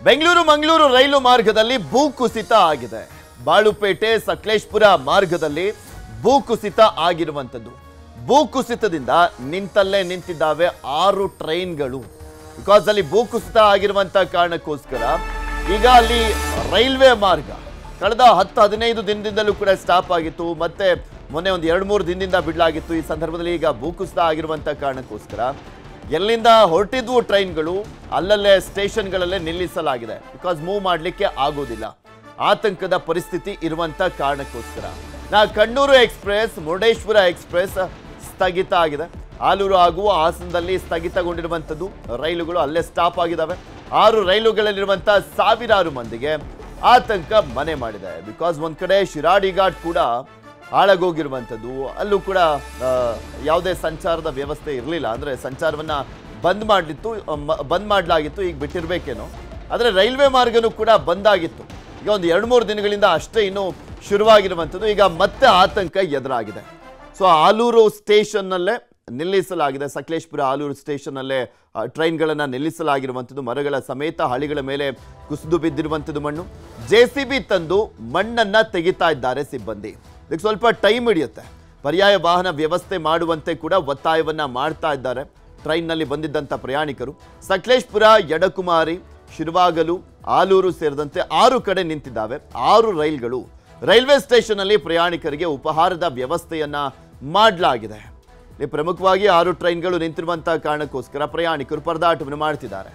ಬೆಂಗಳೂರು ಮಂಗಳೂರು ರೈಲು ಮಾರ್ಗದಲ್ಲಿ ಭೂಕುಸಿತ ಆಗಿದೆ ಬಾಳುಪೇಟೆ ಸಕಲೇಶ್ಪುರ ಮಾರ್ಗದಲ್ಲಿ ಭೂಕುಸಿತ ಆಗಿರುವಂಥದ್ದು ಭೂಕುಸಿತದಿಂದ ನಿಂತಲ್ಲೇ ನಿಂತಿದ್ದಾವೆ ಆರು ಟ್ರೈನ್ಗಳು ಬಿಕಾಸ್ ಅಲ್ಲಿ ಭೂಕುಸಿತ ಆಗಿರುವಂತ ಕಾರಣಕ್ಕೋಸ್ಕರ ಈಗ ಅಲ್ಲಿ ರೈಲ್ವೆ ಮಾರ್ಗ ಕಳೆದ ಹತ್ತು ಹದಿನೈದು ದಿನದಿಂದಲೂ ಕೂಡ ಸ್ಟಾಪ್ ಆಗಿತ್ತು ಮತ್ತೆ ಮೊನ್ನೆ ಒಂದು ಎರಡು ಮೂರು ದಿನದಿಂದ ಬಿಡಲಾಗಿತ್ತು ಈ ಸಂದರ್ಭದಲ್ಲಿ ಈಗ ಭೂಕುಸಿತ ಆಗಿರುವಂತ ಕಾರಣಕ್ಕೋಸ್ಕರ ಎಲ್ಲಿಂದ ಹೊರಟಿದ್ವು ಟ್ರೈನ್ಗಳು ಅಲ್ಲಲ್ಲೇ ಸ್ಟೇಷನ್ಗಳಲ್ಲೇ ನಿಲ್ಲಿಸಲಾಗಿದೆ ಬಿಕಾಸ್ ಮೂವ್ ಮಾಡಲಿಕ್ಕೆ ಆಗೋದಿಲ್ಲ ಆತಂಕದ ಪರಿಸ್ಥಿತಿ ಇರುವಂತ ಕಾರಣಕ್ಕೋಸ್ಕರ ನಾ ಕಣ್ಣೂರು ಎಕ್ಸ್ಪ್ರೆಸ್ ಮುರುಡೇಶ್ವರ ಎಕ್ಸ್ಪ್ರೆಸ್ ಸ್ಥಗಿತ ಆಗಿದೆ ಆಲೂರು ಹಾಗೂ ಹಾಸನದಲ್ಲಿ ಸ್ಥಗಿತಗೊಂಡಿರುವಂಥದ್ದು ರೈಲುಗಳು ಅಲ್ಲೇ ಸ್ಟಾಪ್ ಆಗಿದ್ದಾವೆ ಆರು ರೈಲುಗಳಲ್ಲಿರುವಂಥ ಸಾವಿರಾರು ಮಂದಿಗೆ ಆತಂಕ ಮನೆ ಮಾಡಿದೆ ಬಿಕಾಸ್ ಒಂದ್ ಕಡೆ ಶಿರಾಡಿ ಘಾಟ್ ಕೂಡ ಹಾಳಾಗೋಗಿರುವಂಥದ್ದು ಅಲ್ಲೂ ಕೂಡ ಆ, ಯಾವುದೇ ಸಂಚಾರದ ವ್ಯವಸ್ಥೆ ಇರಲಿಲ್ಲ ಅಂದರೆ ಸಂಚಾರವನ್ನ ಬಂದ್ ಮಾಡಲಿತ್ತು ಬಂದ್ ಮಾಡಲಾಗಿತ್ತು ಈಗ ಬಿಟ್ಟಿರ್ಬೇಕೇನೋ ಆದರೆ ರೈಲ್ವೆ ಮಾರ್ಗನೂ ಕೂಡ ಬಂದಾಗಿತ್ತು ಈಗ ಒಂದು ಎರಡು ಮೂರು ದಿನಗಳಿಂದ ಅಷ್ಟೇ ಇನ್ನೂ ಶುರುವಾಗಿರುವಂಥದ್ದು ಈಗ ಮತ್ತೆ ಆತಂಕ ಎದುರಾಗಿದೆ ಸೊ ಆಲೂರು ಸ್ಟೇಷನ್ನಲ್ಲೇ ನಿಲ್ಲಿಸಲಾಗಿದೆ ಸಕಲೇಶ್ಪುರ ಆಲೂರು ಸ್ಟೇಷನ್ನಲ್ಲೇ ಟ್ರೈನ್ಗಳನ್ನು ನಿಲ್ಲಿಸಲಾಗಿರುವಂಥದ್ದು ಮರಗಳ ಸಮೇತ ಹಳಿಗಳ ಮೇಲೆ ಕುಸಿದು ಬಿದ್ದಿರುವಂಥದ್ದು ಮಣ್ಣು ಜೆ ಸಿ ಬಿ ತಂದು ಮಣ್ಣನ್ನ ತೆಗಿತಾ ಇದ್ದಾರೆ ಸಿಬ್ಬಂದಿ ಇದಕ್ಕೆ ಸ್ವಲ್ಪ ಟೈಮ್ ಹಿಡಿಯುತ್ತೆ ಪರ್ಯಾಯ ವಾಹನ ವ್ಯವಸ್ಥೆ ಮಾಡುವಂತೆ ಕೂಡ ಒತ್ತಾಯವನ್ನ ಮಾಡ್ತಾ ಇದ್ದಾರೆ ಟ್ರೈನ್ನಲ್ಲಿ ಬಂದಿದ್ದಂಥ ಪ್ರಯಾಣಿಕರು ಸಕಲೇಶ್ಪುರ ಯಡಕುಮಾರಿ ಶಿರ್ವಾಗಲು ಆಲೂರು ಸೇರಿದಂತೆ ಆರು ಕಡೆ ನಿಂತಿದ್ದಾವೆ ಆರು ರೈಲ್ಗಳು ರೈಲ್ವೆ ಸ್ಟೇಷನ್ ಅಲ್ಲಿ ಪ್ರಯಾಣಿಕರಿಗೆ ಉಪಹಾರದ ವ್ಯವಸ್ಥೆಯನ್ನ ಮಾಡಲಾಗಿದೆ ಇಲ್ಲಿ ಪ್ರಮುಖವಾಗಿ ಆರು ಟ್ರೈನ್ಗಳು ನಿಂತಿರುವಂತಹ ಕಾರಣಕ್ಕೋಸ್ಕರ ಪ್ರಯಾಣಿಕರು ಪರದಾಟವನ್ನು ಮಾಡ್ತಿದ್ದಾರೆ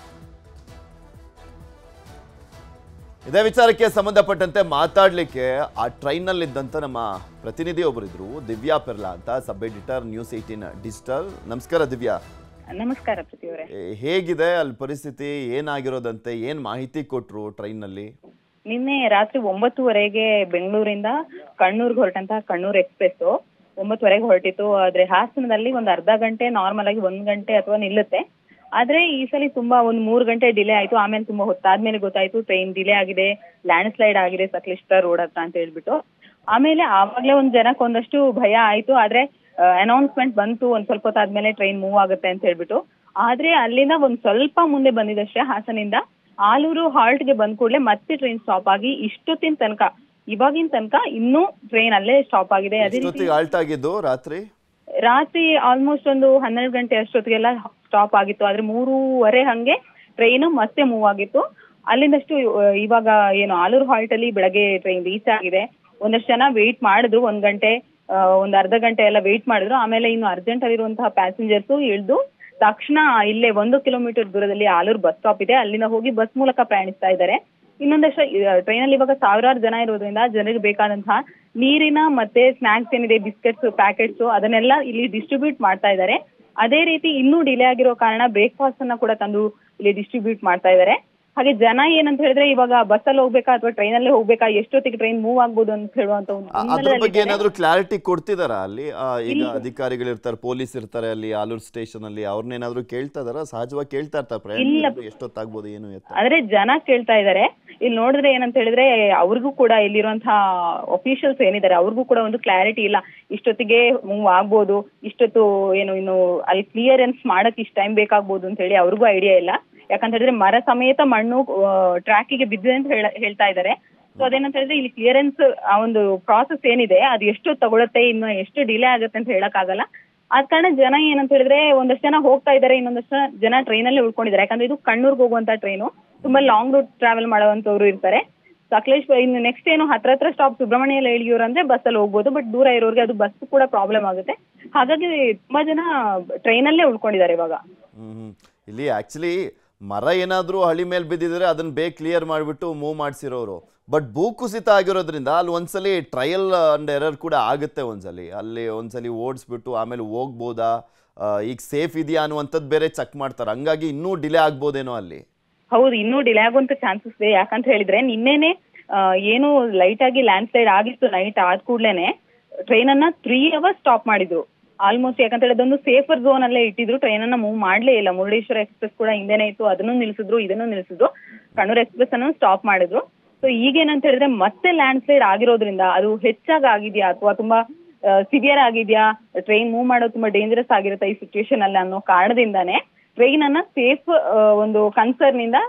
ಇದೇ ವಿಚಾರಕ್ಕೆ ಸಂಬಂಧಪಟ್ಟಂತೆ ಮಾತಾಡ್ಲಿಕ್ಕೆ ಆ ಟ್ರೈನ್ನಲ್ಲಿದ್ದಂಥ ನಮ್ಮ ಪ್ರತಿನಿಧಿ ಒಬ್ಬರಿದ್ರು ದಿವ್ಯಾ ಪೆರ್ಲಾ ಅಂತ sub editor News Eighteen digital ನಮಸ್ಕಾರ ದಿವ್ಯಾ ನಮಸ್ಕಾರ ಪ್ರತಿ ಅವರೇ ಏ, ಹೇಗಿದೆ ಅಲ್ಲಿ ಪರಿಸ್ಥಿತಿ ಏನಾಗಿರೋದಂತೆ ಏನ್ ಮಾಹಿತಿ ಕೊಟ್ರು ಟ್ರೈನ್ನಲ್ಲಿ ನಿನ್ನೆ ರಾತ್ರಿ ಒಂಬತ್ತುವರೆಗೆ ಬೆಂಗಳೂರಿಂದ ಕಣ್ಣೂರ್ಗೆ ಹೊರಟಂತಹ ಕಣ್ಣೂರ್ ಎಕ್ಸ್ಪ್ರೆಸ್ ಒಂಬತ್ತುವರೆಗೆ ಹೊರಟಿತ್ತು ಆದ್ರೆ ಹಾಸನದಲ್ಲಿ ಒಂದು ಅರ್ಧ ಗಂಟೆ ನಾರ್ಮಲ್ ಆಗಿ ಒಂದ್ ಗಂಟೆ ಅಥವಾ ನಿಲ್ಲುತ್ತೆ ಆದ್ರೆ ಈ ಸಲ ತುಂಬಾ ಒಂದ್ ಮೂರ್ ಗಂಟೆ ಡಿಲೇ ಆಯ್ತು ಆಮೇಲೆ ತುಂಬಾ ಹೊತ್ತಾದ್ಮೇಲೆ ಗೊತ್ತಾಯ್ತು ಟ್ರೈನ್ ಡಿಲೇ ಆಗಿದೆ ಲ್ಯಾಂಡ್ ಸ್ಲೈಡ್ ಆಗಿದೆ ಸಕಲೇಶ್ಪುರ ರೋಡ್ ಹತ್ರ ಅಂತ ಹೇಳ್ಬಿಟ್ಟು ಆಮೇಲೆ ಆವಾಗ್ಲೇ ಒಂದ್ ಜನಕ್ಕೆ ಒಂದಷ್ಟು ಭಯ ಆಯ್ತು ಆದ್ರೆ ಅನೌನ್ಸ್ಮೆಂಟ್ ಬಂತು ಒಂದ್ ಸ್ವಲ್ಪ ಹೊತ್ತಾದ್ಮೇಲೆ ಟ್ರೈನ್ ಮೂವ್ ಆಗುತ್ತೆ ಅಂತ ಹೇಳ್ಬಿಟ್ಟು ಆದ್ರೆ ಅಲ್ಲಿಂದ ಒಂದ್ ಸ್ವಲ್ಪ ಮುಂದೆ ಬಂದಿದಷ್ಟೇ ಹಾಸನಿಂದ ಆಲೂರು halt ಗೆ ಬಂದ ಕೂಡಲೇ ಮತ್ತೆ ಟ್ರೈನ್ ಸ್ಟಾಪ್ ಆಗಿ ಇಷ್ಟೊತ್ತಿನ ತನಕ ಇವಾಗಿನ ತನಕ ಇನ್ನೂ ಟ್ರೈನ್ ಅಲ್ಲೇ ಸ್ಟಾಪ್ ಆಗಿದೆ ಅದೇ ರೀತಿ ಎಷ್ಟೊತ್ತಿಗೆ ಆಲ್ಟ್ ಆಗಿದ್ದು ರಾತ್ರಿ ರಾತ್ರಿ ಆಲ್ಮೋಸ್ಟ್ ಒಂದು ಹನ್ನೆರಡು ಗಂಟೆ ಅಷ್ಟೊತ್ತಿಗೆಲ್ಲ ಸ್ಟಾಪ್ ಆಗಿತ್ತು ಆದ್ರೆ ಮೂರುವರೆ ಹಂಗೆ ಟ್ರೈನ್ ಮತ್ತೆ ಮೂವ್ ಆಗಿತ್ತು ಅಲ್ಲಿಂದಷ್ಟು ಆ, ಇವಾಗ ಏನು ಆಲೂರು ಹಾಲ್ಟ್ ಅಲ್ಲಿ ಬೆಳಗ್ಗೆ ಟ್ರೈನ್ ರೀಚ್ ಆಗಿದೆ ಒಂದಷ್ಟು ಜನ ವೆಯ್ಟ್ ಮಾಡಿದ್ರು ಒಂದ್ ಗಂಟೆ ಆ, ಒಂದ್ ಅರ್ಧ ಗಂಟೆ ಎಲ್ಲ ವೆಯ್ಟ್ ಮಾಡಿದ್ರು ಆಮೇಲೆ ಇನ್ನು ಅರ್ಜೆಂಟ್ ಆಗಿರುವಂತಹ ಪ್ಯಾಸೆಂಜರ್ಸ್ ಇಳಿದು ತಕ್ಷಣ ಇಲ್ಲೇ ಒಂದು ಕಿಲೋಮೀಟರ್ ದೂರದಲ್ಲಿ ಆಲೂರು ಬಸ್ ಸ್ಟಾಪ್ ಇದೆ ಅಲ್ಲಿಂದ ಹೋಗಿ ಬಸ್ ಮೂಲಕ ಪ್ರಯಾಣಿಸ್ತಾ ಇದ್ದಾರೆ ಇನ್ನೊಂದಷ್ಟು ಟ್ರೈನ್ ಅಲ್ಲಿ ಇವಾಗ ಸಾವಿರಾರು ಜನ ಇರೋದ್ರಿಂದ ಜನರಿಗೆ ಬೇಕಾದಂತಹ ನೀರಿನ ಮತ್ತೆ ಸ್ನಾಕ್ಸ್ ಏನಿದೆ ಬಿಸ್ಕೆಟ್ಸ್ ಪ್ಯಾಕೆಟ್ಸ್ ಅದನ್ನೆಲ್ಲ ಇಲ್ಲಿ ಡಿಸ್ಟ್ರಿಬ್ಯೂಟ್ ಮಾಡ್ತಾ ಇದ್ದಾರೆ ಅದೇ ರೀತಿ ಇನ್ನೂ ಡಿಲೇ ಆಗಿರೋ ಕಾರಣ ಬ್ರೇಕ್ಫಾಸ್ಟ್ ಅನ್ನ ಕೂಡ ತಂದು ಇಲ್ಲಿ ಡಿಸ್ಟ್ರಿಬ್ಯೂಟ್ ಮಾಡ್ತಾ ಇದ್ದಾರೆ ಹಾಗೆ ಜನ ಏನಂತ ಹೇಳಿದ್ರೆ ಇವಾಗ ಬಸ್ ಅಲ್ಲಿ ಹೋಗ್ಬೇಕಾ ಅಥವಾ ಟ್ರೈನ್ ಅಲ್ಲೇ ಹೋಗ್ಬೇಕಾ ಎಷ್ಟೊತ್ತಿಗೆ ಟ್ರೈನ್ ಮೂವ್ ಆಗ್ಬೋದು ಅಂತ ಹೇಳುವಂತ ಒಂದು ಆ- ಅದ್ರ ಗೊಂದಲದಲ್ಲಿದ್ದಾರೆ. ಬಗ್ಗೆ ಏನಾದ್ರು ಕ್ಲಾರಿಟಿ ಕೊಡ್ತಿದಾರ ಅಲ್ಲಿ ಆ, ಈಗ ಅಧಿಕಾರಿಗಳು ಇರ್ತಾರೆ ಪೊಲೀಸ್ ಇರ್ತಾರೆ ಅಲ್ಲಿ ಆಲೂರು ಸ್ಟೇಷನ್ ಅಲ್ಲಿ ಅವ್ರನ್ನೇನಾದ್ರು ಕೇಳ್ತಾ ಇದಾರ ಸಹಜವಾಗಿ ಕೇಳ್ತಾ ಇರ್ತಾರೆ ಪ್ರಯಾಣಿಕರು ಎಷ್ಟೊತ್ತಾಗ್ಬೋದು ಏನು ಎತ್ತ ಆದ್ರೆ ಜನ ಕೇಳ್ತಾ ಇದ್ದಾರೆ ಇಲ್ಲಿ ನೋಡಿದ್ರೆ ಏನಂತ ಹೇಳಿದ್ರೆ ಅವ್ರಿಗೂ ಕೂಡ ಇಲ್ಲಿರುವಂತಹ ಅಫಿಷಿಯಲ್ಸ್ ಏನಿದ್ದಾರೆ ಅವ್ರಿಗೂ ಕೂಡ ಒಂದು ಕ್ಲಾರಿಟಿ ಇಲ್ಲ ಇಷ್ಟೊತ್ತಿಗೆ ಮೂವ್ ಆಗ್ಬೋದು ಇಷ್ಟೊತ್ತು ಏನು ಇನ್ನು ಅಲ್ಲಿ ಕ್ಲಿಯರೆನ್ಸ್ ಮಾಡಕ್ ಇಷ್ಟ ಟೈಮ್ ಬೇಕಾಗ್ಬೋದು ಅಂತ ಹೇಳಿ ಅವ್ರಿಗೂ ಐಡಿಯಾ ಇಲ್ಲ ಯಾಕಂತ ಹೇಳಿದ್ರೆ ಮರ ಸಮೇತ ಮಣ್ಣು ಟ್ರ್ಯಾಕಿಗೆ ಬಿದ್ದಿದೆ ಅಂತ ಹೇಳ ಹೇಳ್ತಾ ಇದ್ದಾರೆ ಸೊ ಅದೇನಂತ ಹೇಳಿದ್ರೆ ಇಲ್ಲಿ ಕ್ಲಿಯರೆನ್ಸ್ ಆ ಒಂದು ಪ್ರಾಸೆಸ್ ಏನಿದೆ ಅದು ಎಷ್ಟು ತಗೊಳುತ್ತೆ ಇನ್ನು ಎಷ್ಟು ಡಿಲೇ ಆಗುತ್ತೆ ಅಂತ ಹೇಳಕ್ ಆಗಲ್ಲ ಆದ ಕಾರಣ ಜನ ಏನಂತ ಹೇಳಿದ್ರೆ ಒಂದಷ್ಟು ಜನ ಹೋಗ್ತಾ ಇದ್ದಾರೆ ಇನ್ನೊಂದಷ್ಟು ಜನ ಟ್ರೈನ್ ಅಲ್ಲೇ ಉಳ್ಕೊಂಡಿದ್ದಾರೆ ಯಾಕಂದ್ರೆ ಇದು ಕಣ್ಣೂರ್ಗೆ ಹೋಗುವಂತ ಟ್ರೈನು ತುಂಬಾ ಲಾಂಗ್ ರೂಟ್ ಟ್ರಾವೆಲ್ ಮಾಡುವಂತವ್ರು ಇರ್ತಾರೆ ಸಕಲೇಶ್ವರ ಇನ್ನು ನೆಕ್ಸ್ಟ್ ಏನು ಹತ್ರ ಹತ್ರ ಸ್ಟಾಪ್ ಸುಬ್ರಹ್ಮಣ್ಯ ಎಲ್ಲ ಇಳಿಯೋರು ಅಂದ್ರೆ ಬಸ್ ಅಲ್ಲಿ ಹೋಗ್ಬೋದು ಬಟ್ ದೂರ ಇರೋರಿಗೆ ಅದು ಬಸ್ ಕೂಡ ಪ್ರಾಬ್ಲಮ್ ಆಗುತ್ತೆ ಹಾಗಾಗಿ ತುಂಬಾ ಜನ ಟ್ರೈನ್ ಅಲ್ಲೇ ಉಳ್ಕೊಂಡಿದ್ದಾರೆ ಇವಾಗ ಹ್ಮ್ ಹ್ಮ್. ಇಲ್ಲಿ ಆಕ್ಚುಲಿ ಮರ ಏನಾದ್ರೂ ಹಳಿ ಮೇಲೆ ಬಿದ್ದಿದ್ರೆ ಅದನ್ನ ಬೇಗ ಕ್ಲಿಯರ್ ಮಾಡಿಬಿಟ್ಟು ಮೂವ್ ಮಾಡಿಸಿರೋರು ಬಟ್ ಭೂಕುಸಿತ ಆಗಿರೋದ್ರಿಂದ ಅಲ್ಲಿ ಒಂದ್ಸಲಿ ಟ್ರಯಲ್ ಅಂಡ್ ಎರರ್ ಕೂಡ ಆಗುತ್ತೆ ಒಂದ್ಸಲಿ ಅಲ್ಲಿ ಒಂದ್ಸಲಿ ಓಡಿಸ್ಬಿಟ್ಟು ಆಮೇಲೆ ಹೋಗ್ಬೋದಾ ಆ, ಈಗ ಸೇಫ್ ಇದೆಯಾ ಅನ್ನುವಂಥದ್ದು ಬೇರೆ ಚೆಕ್ ಮಾಡ್ತಾರೆ ಹಂಗಾಗಿ ಇನ್ನೂ ಡಿಲೇ ಆಗ್ಬೋದೇನೋ ಅಲ್ಲಿ ಹೌದು ಇನ್ನೂ ಡಿಲೇ ಆಗುವಂತ ಚಾನ್ಸಸ್ ಇದೆ ಯಾಕಂತ ಹೇಳಿದ್ರೆ ನಿನ್ನೆನೆ ಆ, ಏನು ಲೈಟ್ ಆಗಿ ಲ್ಯಾಂಡ್ ಸ್ಲೈಡ್ ಆಗಿತ್ತು ನೈಟ್ ಆದ ಕೂಡ್ಲೇನೆ ಟ್ರೈನ್ ಅನ್ನ ತ್ರೀ ಅವರ್ಸ್ ಸ್ಟಾಪ್ ಮಾಡಿದ್ರು ಆಲ್ಮೋಸ್ಟ್ ಯಾಕಂತ ಹೇಳಿದ್ರೆ ಅದೊಂದು ಸೇಫರ್ ಝೋನ್ ಅಲ್ಲೇ ಇಟ್ಟಿದ್ರು ಟ್ರೈನ್ ಅನ್ನ ಮೂವ್ ಮಾಡ್ಲೇ ಇಲ್ಲ ಮುರುಡೇಶ್ವರ ಎಕ್ಸ್ಪ್ರೆಸ್ ಕೂಡ ಹಿಂದೆನೆ ಇತ್ತು ಅದನ್ನು ನಿಲ್ಸಿದ್ರು ಇದನ್ನು ನಿಲ್ಸಿದ್ರು ಕಣ್ಣೂರ್ ಎಕ್ಸ್ಪ್ರೆಸ್ ಅನ್ನು ಸ್ಟಾಪ್ ಮಾಡಿದ್ರು ಸೊ ಈಗೇನಂತ ಹೇಳಿದ್ರೆ ಮತ್ತೆ ಲ್ಯಾಂಡ್ ಸ್ಲೈಡ್ ಆಗಿರೋದ್ರಿಂದ ಅದು ಹೆಚ್ಚಾಗಿ ಆಗಿದ್ಯಾ ಅಥವಾ ತುಂಬಾ ಸಿವಿಯರ್ ಆಗಿದ್ಯಾ ಟ್ರೈನ್ ಮೂವ್ ಮಾಡೋದು ತುಂಬಾ ಡೇಂಜರಸ್ ಆಗಿರುತ್ತೆ ಈ ಸಿಚುವೇಶನ್ ಅಲ್ಲಿ ಅನ್ನೋ ಕಾರಣದಿಂದಾನೇ ಟ್ರೈನ್ ಅನ್ನ ಸೇಫ್ ಒಂದು ಕನ್ಸರ್ನ್ ಇಂದ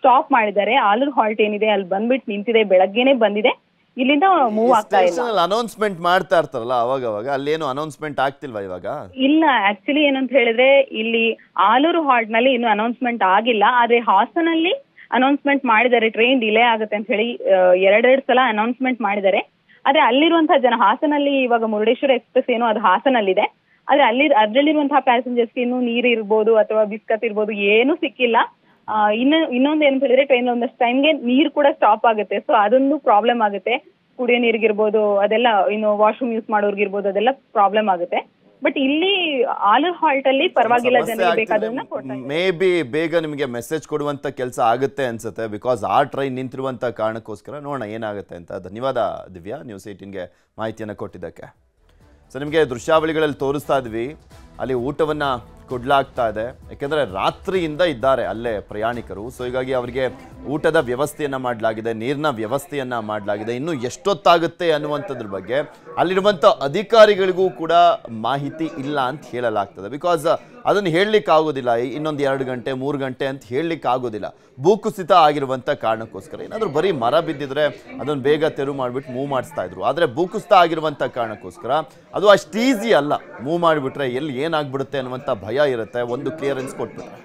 ಸ್ಟಾಪ್ ಮಾಡಿದ್ದಾರೆ ಆಲೂರು ಹಾಲ್ಟ್ ಏನಿದೆ ಅಲ್ಲಿ ಬಂದ್ಬಿಟ್ಟು ನಿಂತಿದೆ ಬೆಳಗ್ಗೆನೆ ಬಂದಿದೆ ಇಲ್ಲಿಂದ ಮೂವ್ ಆಗ್ತಾ ಇಲ್ಲ ಸ್ಟೇಷನ್ ಅನೌನ್ಸ್ಮೆಂಟ್ ಮಾಡ್ತಾ ಇರ್ತಾರಲ್ಲ ಅವಾಗ ಅವಾಗ ಅಲ್ಲೇನು ಅನೌನ್ಸ್ಮೆಂಟ್ ಆಗ್ತಿಲ್ವಾ ಇವಾಗ ಇಲ್ಲ ಆಕ್ಚುಲಿ ಏನಂತ ಹೇಳಿದ್ರೆ ಇಲ್ಲಿ ಆಲೂರು ಹಾಲ್ಟ್ ನಲ್ಲಿ ಇನ್ನು ಅನೌನ್ಸ್ಮೆಂಟ್ ಆಗಿಲ್ಲ ಆದ್ರೆ ಹಾಸನಲ್ಲಿ ಅನೌನ್ಸ್ಮೆಂಟ್ ಮಾಡಿದ್ದಾರೆ ಟ್ರೈನ್ ಡಿಲೇ ಆಗುತ್ತೆ ಅಂತ ಹೇಳಿ ಆ, ಎರಡೆರಡು ಸಲ ಅನೌನ್ಸ್ಮೆಂಟ್ ಮಾಡಿದ್ದಾರೆ ಆದ್ರೆ ಅಲ್ಲಿರುವಂತಹ ಜನ ಹಾಸನಲ್ಲಿ ಇವಾಗ ಮುರುಡೇಶ್ವರ ಎಕ್ಸ್ಪ್ರೆಸ್ ಏನೋ ಅದು ಹಾಸನಲ್ಲಿದೆ ಆದ್ರೆ ಅಲ್ಲಿ ಅದ್ರಲ್ಲಿರುವಂತಹ ಪ್ಯಾಸೆಂಜರ್ಸ್ ಇನ್ನು ನೀರು ಇರ್ಬೋದು ಅಥವಾ ಬಿಸ್ಕತ್ ಇರ್ಬೋದು ಏನೂ ಸಿಕ್ಕಿಲ್ಲ ಆ, ಇನ್ನು ಇನ್ನೊಂದು ಏನಂತ ಹೇಳಿದ್ರೆ ಟ್ರೈನ್ ಒಂದಷ್ಟು ಟೈಮ್ಗೆ ನೀರು ಕೂಡ ಸ್ಟಾಪ್ ಆಗುತ್ತೆ ಸೊ ಅದೊಂದು ಪ್ರಾಬ್ಲಮ್ ಆಗುತ್ತೆ ಕುಡಿಯೋ ನೀರಿಗಿರ್ಬೋದು ಅದೆಲ್ಲ ಇನ್ನು ವಾಶ್ರೂಮ್ ಯೂಸ್ ಮಾಡೋರ್ಗಿರ್ಬೋದು ಅದೆಲ್ಲ ಪ್ರಾಬ್ಲಮ್ ಆಗುತ್ತೆ ಬಟ್ ಇಲ್ಲಿ ಆಲೂರ್ ಹಾಲ್ಟ್ ಅಲ್ಲಿ ಪರವಾಗಿಲ್ಲ ಜನರಿಗೆ ಬೇಕಾದನ್ನ ಕೊಡ್ತಾ ಇದ್ದಾರೆ. ಮೇ ಬಿ ಬೇಗ ನಿಮಗೆ ಮೆಸೇಜ್ ಕೊಡುವಂತ ಕೆಲಸ ಆಗುತ್ತೆ ಅನ್ಸುತ್ತೆ ಬಿಕಾಸ್ ಆ ಟ್ರೈನ್ ನಿಂತಿರುವಂತ ಕಾರಣಕ್ಕೋಸ್ಕರ ನೋಡೋಣ ಏನಾಗುತ್ತೆ ಅಂತ ಧನ್ಯವಾದ ದಿವ್ಯಾ ನ್ಯೂಸ್ ಏಯ್ಟೀನ್ಗೆ ಮಾಹಿತಿಯನ್ನು ಕೊಟ್ಟಿದ್ದಕ್ಕೆ ಸೊ ನಿಮಗೆ ದೃಶ್ಯಾವಳಿಗಳಲ್ಲಿ ತೋರಿಸ್ತಾ ಇದ್ವಿ ಅಲ್ಲಿ ಊಟವನ್ನ ಕೊಡ್ಲಾಗ್ತಾ ಇದೆ ಯಾಕೆಂದ್ರೆ ರಾತ್ರಿಯಿಂದ ಇದ್ದಾರೆ ಅಲ್ಲೇ ಪ್ರಯಾಣಿಕರು ಸೊ ಹೀಗಾಗಿ ಅವರಿಗೆ ಊಟದ ವ್ಯವಸ್ಥೆಯನ್ನ ಮಾಡಲಾಗಿದೆ ನೀರಿನ ವ್ಯವಸ್ಥೆಯನ್ನ ಮಾಡಲಾಗಿದೆ ಇನ್ನು ಎಷ್ಟೊತ್ತಾಗುತ್ತೆ ಅನ್ನುವಂಥದ್ರ ಬಗ್ಗೆ ಅಲ್ಲಿರುವಂಥ ಅಧಿಕಾರಿಗಳಿಗೂ ಕೂಡ ಮಾಹಿತಿ ಇಲ್ಲ ಅಂತ ಹೇಳಲಾಗ್ತದೆ ಬಿಕಾಸ್ ಅದನ್ನು ಹೇಳಲಿಕ್ಕೆ ಆಗೋದಿಲ್ಲ ಇನ್ನೊಂದು ಎರಡು ಗಂಟೆ ಮೂರು ಗಂಟೆ ಅಂತ ಹೇಳಲಿಕ್ಕೆ ಆಗೋದಿಲ್ಲ ಭೂಕುಸಿತ ಆಗಿರುವಂಥ ಕಾರಣಕ್ಕೋಸ್ಕರ ಏನಾದರೂ ಬರೀ ಮರ ಬಿದ್ದಿದ್ರೆ ಅದನ್ನು ಬೇಗ ತೆರವು ಮಾಡಿಬಿಟ್ಟು ಮೂವ್ ಮಾಡಿಸ್ತಾ ಇದ್ರು ಆದರೆ ಭೂಕುಸಿತ ಆಗಿರುವಂಥ ಕಾರಣಕ್ಕೋಸ್ಕರ ಅದು ಅಷ್ಟು ಈಸಿ ಅಲ್ಲ ಮೂವ್ ಮಾಡಿಬಿಟ್ರೆ ಎಲ್ಲಿ ಏನಾಗ್ಬಿಡುತ್ತೆ ಅನ್ನುವಂಥ ಭಯ ಇರುತ್ತೆ ಒಂದು ಕ್ಲಿಯರೆನ್ಸ್ ಕೊಟ್ಬಿಟ್ರೆ